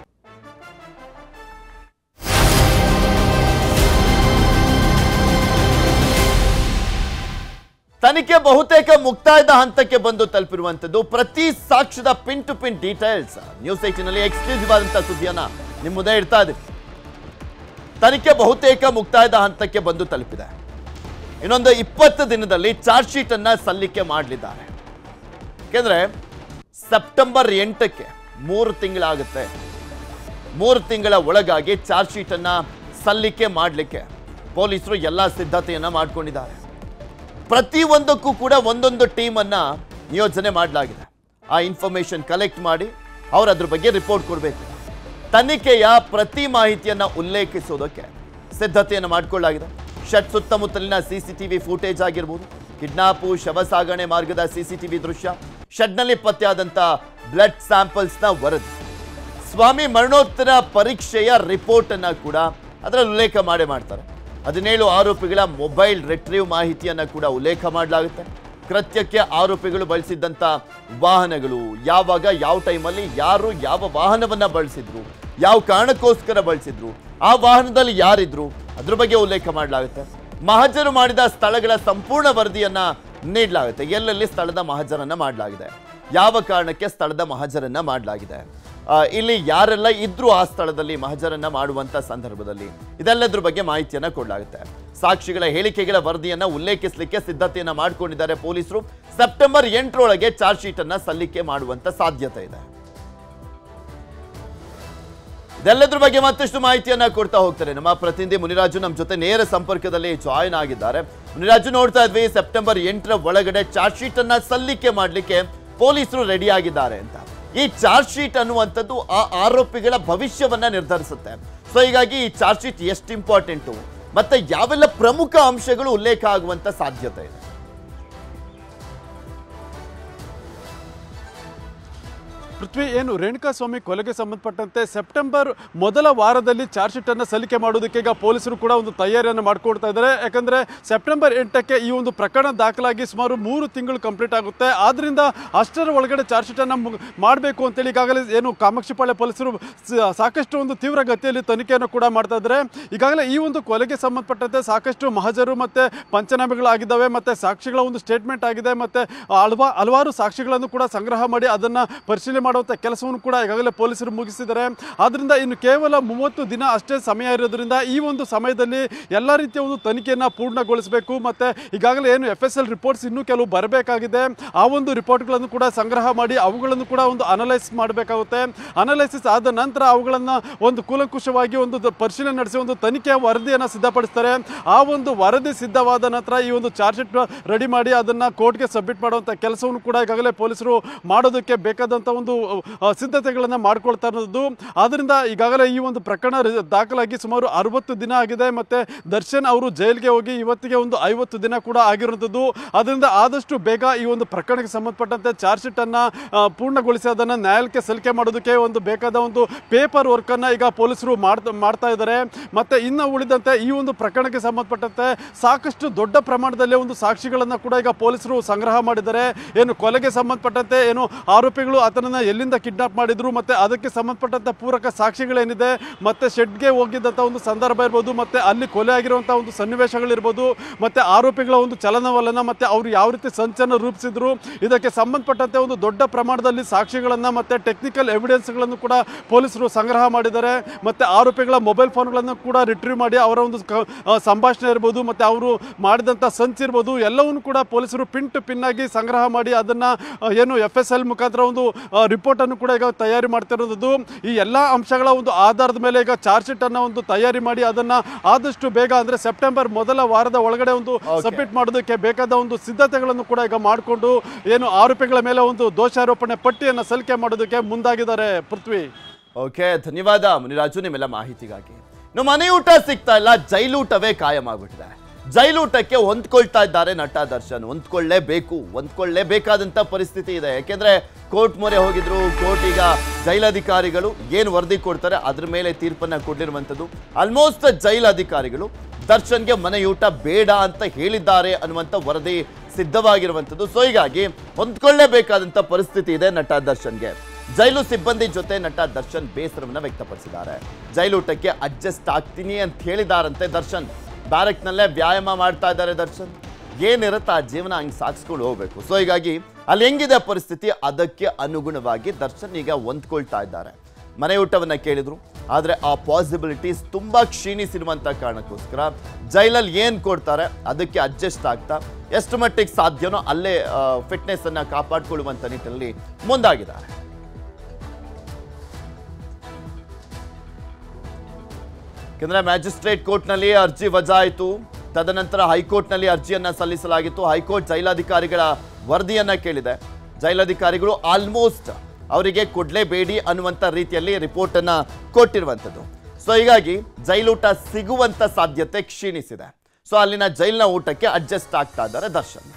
ತನಿಖೆ ಬಹುತೇಕ ಮುಕ್ತಾಯದ ಹಂತಕ್ಕೆ ಬಂದು ತಲುಪಿರುವಂತದ್ದು ಪ್ರತಿ ಸಾಕ್ಷ್ಯದ pin to pin details News ಏಟಿನಲ್ಲಿ ಎಕ್ಸ್ಕ್ಲೂಸಿವ್ ಆದಂತಹ ಸುದ್ದಿಯನ್ನ ನಿಮ್ಮ ಮುಂದೆ ಇಡ್ತಾ ಇದೆ ತನಿಖೆ ಬಹುತೇಕ ಮುಕ್ತಾಯದ ಹಂತಕ್ಕೆ ಬಂದು ತಲುಪಿದೆ ಇನ್ನೊಂದು ಇಪ್ಪತ್ತು ದಿನದಲ್ಲಿ ಚಾರ್ಜ್ ಶೀಟ್ ಅನ್ನ ಸಲ್ಲಿಕೆ ಮಾಡಲಿದ್ದಾರೆ ಯಾಕೆಂದ್ರೆ ಸೆಪ್ಟೆಂಬರ್ ಎಂಟಕ್ಕೆ ಮೂರು ತಿಂಗಳಾಗುತ್ತೆ ಮೂರು ತಿಂಗಳ ಒಳಗಾಗಿ ಚಾರ್ಜ್ ಶೀಟ್ ಅನ್ನ ಸಲ್ಲಿಕೆ ಮಾಡಲಿಕ್ಕೆ ಪೊಲೀಸರು ಎಲ್ಲ ಸಿದ್ಧತೆಯನ್ನ ಮಾಡ್ಕೊಂಡಿದ್ದಾರೆ ಪ್ರತಿಯೊಂದಕ್ಕೂ ಕೂಡ ಒಂದೊಂದು ಟೀಮನ್ನ ನಿಯೋಜನೆ ಮಾಡಲಾಗಿದೆ ಆ ಇನ್ಫಾರ್ಮೇಶನ್ ಕಲೆಕ್ಟ್ ಮಾಡಿ ಅವ್ರು ಅದ್ರ ಬಗ್ಗೆ ರಿಪೋರ್ಟ್ ಕೊಡಬೇಕು ತನಿಖೆಯ ಪ್ರತಿ ಮಾಹಿತಿಯನ್ನ ಉಲ್ಲೇಖಿಸೋದಕ್ಕೆ ಸಿದ್ಧತೆಯನ್ನು ಮಾಡಿಕೊಳ್ಳಲಾಗಿದೆ ಶೆಡ್ ಸುತ್ತಮುತ್ತಲಿನ ಸಿಸಿಟಿವಿ ಫುಟೇಜ್ ಆಗಿರ್ಬೋದು ಕಿಡ್ನಾಪು ಶವ ಸಾಗಣೆ ಮಾರ್ಗದ ಸಿಸಿಟಿವಿ ದೃಶ್ಯ ಶೆಡ್ನಲ್ಲಿ ಪತ್ತೆಯಾದಂಥ ಬ್ಲಡ್ ಸ್ಯಾಂಪಲ್ಸ್ನ ವರದಿ ಸ್ವಾಮಿ ಮರಣೋತ್ತರ ಪರೀಕ್ಷೆಯ ರಿಪೋರ್ಟ್ ಅನ್ನ ಕೂಡ ಅದರಲ್ಲಿ ಉಲ್ಲೇಖ ಮಾಡೇ ಮಾಡ್ತಾರೆ ಹದಿನೇಳು ಆರೋಪಿಗಳ ಮೊಬೈಲ್ ರಿಟ್ರೀವ್ ಮಾಹಿತಿಯನ್ನ ಕೂಡ ಉಲ್ಲೇಖ ಮಾಡಲಾಗುತ್ತೆ ಕೃತ್ಯಕ್ಕೆ ಆರೋಪಿಗಳು ಬಳಸಿದ್ದಂಥ ವಾಹನಗಳು ಯಾವಾಗ ಯಾವ ಟೈಮಲ್ಲಿ ಯಾರು ಯಾವ ವಾಹನವನ್ನ ಬಳಸಿದ್ರು ಯಾವ ಕಾರಣಕ್ಕೋಸ್ಕರ ಬಳಸಿದ್ರು ಆ ವಾಹನದಲ್ಲಿ ಯಾರಿದ್ರು ಅದ್ರ ಬಗ್ಗೆ ಉಲ್ಲೇಖ ಮಾಡಲಾಗುತ್ತೆ ಮಹಜರು ಮಾಡಿದ ಸ್ಥಳಗಳ ಸಂಪೂರ್ಣ ವರದಿಯನ್ನ ನೀಡಲಾಗುತ್ತೆ ಎಲ್ಲೆಲ್ಲಿ ಸ್ಥಳದ ಮಹಜರನ್ನ ಮಾಡಲಾಗಿದೆ ಯಾವ ಕಾರಣಕ್ಕೆ ಸ್ಥಳದ ಮಹಜರನ್ನ ಮಾಡಲಾಗಿದೆ ಆ, ಇಲ್ಲಿ ಯಾರೆಲ್ಲ ಇದ್ರು ಆ ಸ್ಥಳದಲ್ಲಿ ಮಹಜರನ್ನ ಮಾಡುವಂತ ಸಂದರ್ಭದಲ್ಲಿ ಇದೆಲ್ಲದ್ರ ಬಗ್ಗೆ ಮಾಹಿತಿಯನ್ನ ಕೊಡಲಾಗುತ್ತೆ ಸಾಕ್ಷಿಗಳ ಹೇಳಿಕೆಗಳ ವರದಿಯನ್ನ ಉಲ್ಲೇಖಿಸಲಿಕ್ಕೆ ಸಿದ್ಧತೆಯನ್ನ ಮಾಡಿಕೊಂಡಿದ್ದಾರೆ ಪೊಲೀಸರು ಸೆಪ್ಟೆಂಬರ್ ಎಂಟರೊಳಗೆ ಚಾರ್ಜ್ ಶೀಟ್ ಅನ್ನ ಸಲ್ಲಿಕೆ ಮಾಡುವಂತ ಸಾಧ್ಯತೆ ಇದೆ ಇದೆಲ್ಲದ್ರ ಬಗ್ಗೆ ಮತ್ತಷ್ಟು ಮಾಹಿತಿಯನ್ನ ಕೊಡ್ತಾ ಹೋಗ್ತಾರೆ ನಮ್ಮ ಪ್ರತಿನಿಧಿ ಮುನಿರಾಜು ನಮ್ಮ ಜೊತೆ ನೇರ ಸಂಪರ್ಕದಲ್ಲಿ ಜಾಯಿನ್ ಆಗಿದ್ದಾರೆ ಮುನಿರಾಜು ನೋಡ್ತಾ ಇದ್ವಿ ಸೆಪ್ಟೆಂಬರ್ ಎಂಟರ ಒಳಗಡೆ ಚಾರ್ಜ್ ಶೀಟ್ ಅನ್ನ ಸಲ್ಲಿಕೆ ಮಾಡಲಿಕ್ಕೆ ಪೊಲೀಸರು ರೆಡಿ ಆಗಿದ್ದಾರೆ ಅಂತ ಈ ಚಾರ್ಜ್ ಶೀಟ್ ಅನ್ನುವಂಥದ್ದು ಆ ಆರೋಪಿಗಳ ಭವಿಷ್ಯವನ್ನ ನಿರ್ಧರಿಸುತ್ತೆ ಸೊ ಹೀಗಾಗಿ ಈ ಚಾರ್ಜ್ ಶೀಟ್ ಎಷ್ಟು ಇಂಪಾರ್ಟೆಂಟು ಮತ್ತೆ ಯಾವೆಲ್ಲ ಪ್ರಮುಖ ಅಂಶಗಳು ಉಲ್ಲೇಖ ಆಗುವಂತ ಸಾಧ್ಯತೆ ಇದೆ ಪೃಥ್ವಿ ಏನು ರೇಣುಕಾಸ್ವಾಮಿ ಕೊಲೆಗೆ ಸಂಬಂಧಪಟ್ಟಂತೆ ಸೆಪ್ಟೆಂಬರ್ ಮೊದಲ ವಾರದಲ್ಲಿ ಚಾರ್ಜ್ ಶೀಟ್ ಅನ್ನು ಸಲ್ಲಿಕೆ ಮಾಡೋದಕ್ಕೆ ಈಗ ಪೊಲೀಸರು ಕೂಡ ಒಂದು ತಯಾರಿಯನ್ನು ಮಾಡ್ಕೊಡ್ತಾ ಇದ್ದಾರೆ ಯಾಕಂದ್ರೆ ಸೆಪ್ಟೆಂಬರ್ ಎಂಟಕ್ಕೆ ಈ ಒಂದು ಪ್ರಕರಣ ದಾಖಲಾಗಿ ಸುಮಾರು ಮೂರು ತಿಂಗಳು ಕಂಪ್ಲೀಟ್ ಆಗುತ್ತೆ ಆದ್ರಿಂದ ಅಷ್ಟರ ಒಳಗಡೆ ಚಾರ್ಜ್ ಶೀಟ್ ಅನ್ನು ಮಾಡಬೇಕು ಅಂತೇಳಿ ಈಗಾಗಲೇ ಏನು ಕಾಮಾಕ್ಷಿಪಾಳ್ಯ ಪೊಲೀಸರು ಸ- ಸಾಕಷ್ಟು ಒಂದು ತೀವ್ರ ಗತಿಯಲ್ಲಿ ತನಿಖೆಯನ್ನು ಕೂಡ ಮಾಡ್ತಾ ಇದ್ದಾರೆ ಈಗಾಗಲೇ ಈ ಒಂದು ಕೊಲೆಗೆ ಸಂಬಂಧಪಟ್ಟಂತೆ ಸಾಕಷ್ಟು ಮಹಜರು ಮತ್ತೆ ಪಂಚನಾಮೆಗಳಾಗಿದ್ದಾವೆ ಮತ್ತೆ ಸಾಕ್ಷಿಗಳ ಒಂದು ಸ್ಟೇಟ್ಮೆಂಟ್ ಆಗಿದೆ ಮತ್ತೆ ಹಲವಾ ಹಲವಾರು ಸಾಕ್ಷಿಗಳನ್ನು ಕೂಡ ಸಂಗ್ರಹ ಮಾಡಿ ಅದನ್ನ ಪರಿಶೀಲನೆ ಮಾಡುವಂಥ ಕೆಲಸವನ್ನು ಕೂಡ ಈಗಾಗಲೇ ಪೊಲೀಸರು ಮುಗಿಸಿದ್ದಾರೆ ಆದ್ರಿಂದ ಇನ್ನು ಕೇವಲ ಮೂವತ್ತು ದಿನ ಅಷ್ಟೇ ಸಮಯ ಇರೋದ್ರಿಂದ ಈ ಒಂದು ಸಮಯದಲ್ಲಿ ಎಲ್ಲ ರೀತಿಯ ಒಂದು ತನಿಖೆಯನ್ನ ಪೂರ್ಣಗೊಳಿಸಬೇಕು ಮತ್ತೆ ಈಗಾಗಲೇ ಏನು ಎಫ್ ಎಸ್ ಎಲ್ ರಿಪೋರ್ಟ್ಸ್ ಇನ್ನೂ ಕೆಲವು ಬರಬೇಕಾಗಿದೆ ಆ ಒಂದು ರಿಪೋರ್ಟ್ಗಳನ್ನು ಕೂಡ ಸಂಗ್ರಹ ಮಾಡಿ ಅವುಗಳನ್ನು ಕೂಡ ಒಂದು ಅನಲೈಸ್ ಮಾಡಬೇಕಾಗುತ್ತೆ ಅನಲೈಸಿಸ್ ಆದ ನಂತರ ಅವುಗಳನ್ನು ಒಂದು ಕೂಲಂಕುಷವಾಗಿ ಒಂದು ದ- ಪರಿಶೀಲನೆ ನಡೆಸಿ ಒಂದು ತನಿಖೆಯ ವರದಿಯನ್ನು ಸಿದ್ಧಪಡಿಸ್ತಾರೆ ಆ ಒಂದು ವರದಿ ಸಿದ್ಧವಾದ ನಂತರ ಈ ಒಂದು ಚಾರ್ಜ್ ಶೀಟ್ ರೆಡಿ ಮಾಡಿ ಅದನ್ನ ಕೋರ್ಟ್ಗೆ ಸಬ್ಮಿಟ್ ಮಾಡುವಂಥ ಕೆಲಸವನ್ನು ಕೂಡ ಈಗಾಗಲೇ ಪೊಲೀಸರು ಮಾಡೋದಕ್ಕೆ ಬೇಕಾದಂಥ ಒಂದು ಆ, ಸಿದ್ಧತೆಗಳನ್ನು ಮಾಡ್ಕೊಳ್ತಾ ಇರೋದು ಆದ್ದರಿಂದ ಈಗಾಗಲೇ ಈ ಒಂದು ಪ್ರಕರಣ ರಿ- ದಾಖಲಾಗಿ ಸುಮಾರು ಅರವತ್ತು ದಿನ ಆಗಿದೆ ಮತ್ತೆ ದರ್ಶನ್ ಅವರು ಜೈಲಿಗೆ ಹೋಗಿ ಇವತ್ತಿಗೆ ಒಂದು ಐವತ್ತು ದಿನ ಕೂಡ ಆಗಿರುವಂಥದ್ದು ಅದರಿಂದ ಆದಷ್ಟು ಬೇಗ ಈ ಒಂದು ಪ್ರಕರಣಕ್ಕೆ ಸಂಬಂಧಪಟ್ಟಂತೆ ಚಾರ್ಜ್ ಶೀಟ್ ಅನ್ನ ಆ, ಪೂರ್ಣಗೊಳಿಸಿ ಅದನ್ನು ನ್ಯಾಯಾಲಯಕ್ಕೆ ಸಲ್ಲಿಕೆ ಮಾಡೋದಕ್ಕೆ ಒಂದು ಬೇಕಾದ ಒಂದು ಪೇಪರ್ ವರ್ಕ್ ಅನ್ನ ಈಗ ಪೊಲೀಸರು ಮಾಡ್ತಾ ಮಾಡ್ತಾ ಇದ್ದಾರೆ ಮತ್ತೆ ಇನ್ನು ಉಳಿದಂತೆ ಈ ಒಂದು ಪ್ರಕರಣಕ್ಕೆ ಸಂಬಂಧಪಟ್ಟಂತೆ ಸಾಕಷ್ಟು ದೊಡ್ಡ ಪ್ರಮಾಣದಲ್ಲಿ ಒಂದು ಸಾಕ್ಷಿಗಳನ್ನ ಕೂಡ ಈಗ ಪೊಲೀಸರು ಸಂಗ್ರಹ ಮಾಡಿದ್ದಾರೆ ಏನು ಕೊಲೆಗೆ ಸಂಬಂಧಪಟ್ಟಂತೆ ಏನು ಆರೋಪಿಗಳು ಆತನನ್ನ ಎಲ್ಲಿಂದ ಕಿಡ್ನಾಪ್ ಮಾಡಿದ್ರು ಮತ್ತೆ ಅದಕ್ಕೆ ಸಂಬಂಧಪಟ್ಟಂತೆ ಪೂರಕ ಸಾಕ್ಷಿಗಳೇನಿದೆ ಮತ್ತೆ ಶೆಡ್ಗೆ ಹೋಗಿದ್ದಂಥ ಒಂದು ಸಂದರ್ಭ ಇರ್ಬೋದು ಮತ್ತೆ ಅಲ್ಲಿ ಕೊಲೆ ಆಗಿರುವಂತಹ ಒಂದು ಸನ್ನಿವೇಶಗಳಿರ್ಬೋದು ಮತ್ತೆ ಆರೋಪಿಗಳ ಒಂದು ಚಲನವಲನ ಮತ್ತೆ ಅವರು ಯಾವ ರೀತಿ ಸಂಚನ್ನು ರೂಪಿಸಿದ್ರು ಇದಕ್ಕೆ ಸಂಬಂಧಪಟ್ಟಂತೆ ಒಂದು ದೊಡ್ಡ ಪ್ರಮಾಣದಲ್ಲಿ ಸಾಕ್ಷಿಗಳನ್ನ ಮತ್ತೆ ಟೆಕ್ನಿಕಲ್ ಎವಿಡೆನ್ಸ್ಗಳನ್ನು ಕೂಡ ಪೊಲೀಸರು ಸಂಗ್ರಹ ಮಾಡಿದ್ದಾರೆ ಮತ್ತೆ ಆರೋಪಿಗಳ ಮೊಬೈಲ್ ಫೋನ್ಗಳನ್ನು ಕೂಡ ರಿಟ್ರೀವ್ ಮಾಡಿ ಅವರ ಒಂದು ಕ- ಆ, ಸಂಭಾಷಣೆ ಇರ್ಬೋದು ಮತ್ತೆ ಅವರು ಮಾಡಿದಂಥ ಸಂಚಿರ್ಬೋದು ಎಲ್ಲವನ್ನು ಕೂಡ ಪೊಲೀಸರು ಪಿನ್ ಟು ಪಿನ್ ಆಗಿ ಸಂಗ್ರಹ ಮಾಡಿ ಅದನ್ನ ಆ, ಏನು ಎಫ್ ಎಸ್ ಎಲ್ ಮುಖಾಂತರ ಒಂದು ರಿಪೋರ್ಟ್ ಅನ್ನು ಕೂಡ ಈಗ ತಯಾರಿ ಮಾಡ್ತಿರೋದು ಈ ಎಲ್ಲ ಅಂಶಗಳ ಒಂದು ಆಧಾರದ ಮೇಲೆ ಈಗ ಚಾರ್ಜ್ ಶೀಟ್ ಅನ್ನ ಒಂದು ತಯಾರಿ ಮಾಡಿ ಅದನ್ನ ಆದಷ್ಟು ಬೇಗ ಅಂದ್ರೆ ಸೆಪ್ಟೆಂಬರ್ ಮೊದಲ ವಾರದ ಒಳಗಡೆ ಒಂದು ಸಬ್ಮಿಟ್ ಮಾಡೋದಕ್ಕೆ ಬೇಕಾದ ಒಂದು ಸಿದ್ಧತೆಗಳನ್ನು ಕೂಡ ಈಗ ಮಾಡಿಕೊಂಡು ಏನು ಆರೋಪಿಗಳ ಮೇಲೆ ಒಂದು ದೋಷಾರೋಪಣೆ ಪಟ್ಟಿಯನ್ನು ಸಲ್ಲಿಕೆ ಮಾಡೋದಕ್ಕೆ ಮುಂದಾಗಿದ್ದಾರೆ ಪೃಥ್ವಿ ಓಕೆ ಧನ್ಯವಾದ ಮುನಿರಾಜು ನಿಮ್ಮೆಲ್ಲ ಮಾಹಿತಿಗಾಗಿ ಇನ್ನು ಮನೆಯೂಟ ಸಿಗ್ತಾ ಇಲ್ಲ ಜೈಲೂಟವೇ ಕಾಯಂ ಆಗ್ಬಿಟ್ಟಿದೆ ಜೈಲೂಟಕ್ಕೆ ಹೊಂದ್ಕೊಳ್ತಾ ಇದ್ದಾರೆ ನಟ ದರ್ಶನ್ ಹೊಂದ್ಕೊಳ್ಳೇಬೇಕು ಹೊಂದ್ಕೊಳ್ಳೇಬೇಕಾದಂತ ಪರಿಸ್ಥಿತಿ ಇದೆ ಯಾಕೆಂದ್ರೆ ಕೋರ್ಟ್ ಮೊರೆ ಹೋಗಿದ್ರು ಕೋರ್ಟ್ ಈಗ ಜೈಲಧಿಕಾರಿಗಳು ಏನು ವರದಿ ಕೊಡ್ತಾರೆ ಅದ್ರ ಮೇಲೆ ತೀರ್ಪನ್ನ ಕೊಟ್ಟಿರುವಂಥದ್ದು ಆಲ್ಮೋಸ್ಟ್ ಜೈಲಧಿಕಾರಿಗಳು ದರ್ಶನ್ಗೆ ಮನೆಯೂಟ ಬೇಡ ಅಂತ ಹೇಳಿದ್ದಾರೆ ಅನ್ನುವಂಥ ವರದಿ ಸಿದ್ಧವಾಗಿರುವಂಥದ್ದು ಸೊ ಹೀಗಾಗಿ ಹೊಂದ್ಕೊಳ್ಳೇಬೇಕಾದಂಥ ಪರಿಸ್ಥಿತಿ ಇದೆ ನಟ ದರ್ಶನ್ಗೆ ಜೈಲು ಸಿಬ್ಬಂದಿ ಜೊತೆ ನಟ ದರ್ಶನ್ ಬೇಸರವನ್ನ ವ್ಯಕ್ತಪಡಿಸಿದ್ದಾರೆ ಜೈಲೂಟಕ್ಕೆ ಅಡ್ಜಸ್ಟ್ ಆಗ್ತೀನಿ ಅಂತ ಹೇಳಿದಾರಂತೆ ದರ್ಶನ್ ಬ್ಯಾರಕ್ನಲ್ಲೇ ವ್ಯಾಯಾಮ ಮಾಡ್ತಾ ಇದ್ದಾರೆ ದರ್ಶನ್ ಏನಿರುತ್ತೆ ಆ ಜೀವನ ಹಂಗೆ ಸಾಗಿಸ್ಕೊಂಡು ಹೋಗ್ಬೇಕು ಸೊ ಹೀಗಾಗಿ ಅಲ್ಲಿ ಹೆಂಗಿದೆ ಪರಿಸ್ಥಿತಿ ಅದಕ್ಕೆ ಅನುಗುಣವಾಗಿ ದರ್ಶನ್ ಈಗ ಹೊಂದ್ಕೊಳ್ತಾ ಇದ್ದಾರೆ ಮನೆ ಊಟವನ್ನ ಕೇಳಿದ್ರು ಆದ್ರೆ ಆ ಪಾಸಿಬಿಲಿಟೀಸ್ ತುಂಬಾ ಕ್ಷೀಣಿಸಿರುವಂತ ಕಾರಣಕ್ಕೋಸ್ಕರ ಜೈಲಲ್ಲಿ ಏನ್ ಕೊಡ್ತಾರೆ ಅದಕ್ಕೆ ಅಡ್ಜಸ್ಟ್ ಆಗ್ತಾ ಎಷ್ಟು ಮಟ್ಟಿಗೆ ಸಾಧ್ಯನೋ ಅಲ್ಲೇ ಫಿಟ್ನೆಸ್ ಅನ್ನ ಕಾಪಾಡ್ಕೊಳ್ಳುವಂತ ನಿಟ್ಟಿನಲ್ಲಿ ಮುಂದಾಗಿದ್ದಾರೆ ಯಾಕಂದ್ರೆ ಮ್ಯಾಜಿಸ್ಟ್ರೇಟ್ ಕೋರ್ಟ್ನಲ್ಲಿ ಅರ್ಜಿ ವಜಾ ಆಯಿತು ತದನಂತರ ಹೈಕೋರ್ಟ್ನಲ್ಲಿ ಅರ್ಜಿಯನ್ನ ಸಲ್ಲಿಸಲಾಗಿತ್ತು ಹೈಕೋರ್ಟ್ ಜೈಲಾಧಿಕಾರಿಗಳ ವರದಿಯನ್ನ ಕೇಳಿದೆ ಜೈಲಾಧಿಕಾರಿಗಳು ಆಲ್ಮೋಸ್ಟ್ ಅವರಿಗೆ ಕೊಡ್ಲೇಬೇಡಿ ಅನ್ನುವಂಥ ರೀತಿಯಲ್ಲಿ ರಿಪೋರ್ಟ್ ಅನ್ನ ಕೊಟ್ಟಿರುವಂಥದ್ದು ಸೊ ಹೀಗಾಗಿ ಜೈಲೂಟ ಸಿಗುವಂತ ಸಾಧ್ಯತೆ ಕ್ಷೀಣಿಸಿದೆ ಸೊ ಅಲ್ಲಿನ ಜೈಲಿನ ಊಟಕ್ಕೆ ಅಡ್ಜಸ್ಟ್ ಆಗ್ತಾ ಇದ್ದಾರೆ ದರ್ಶನ್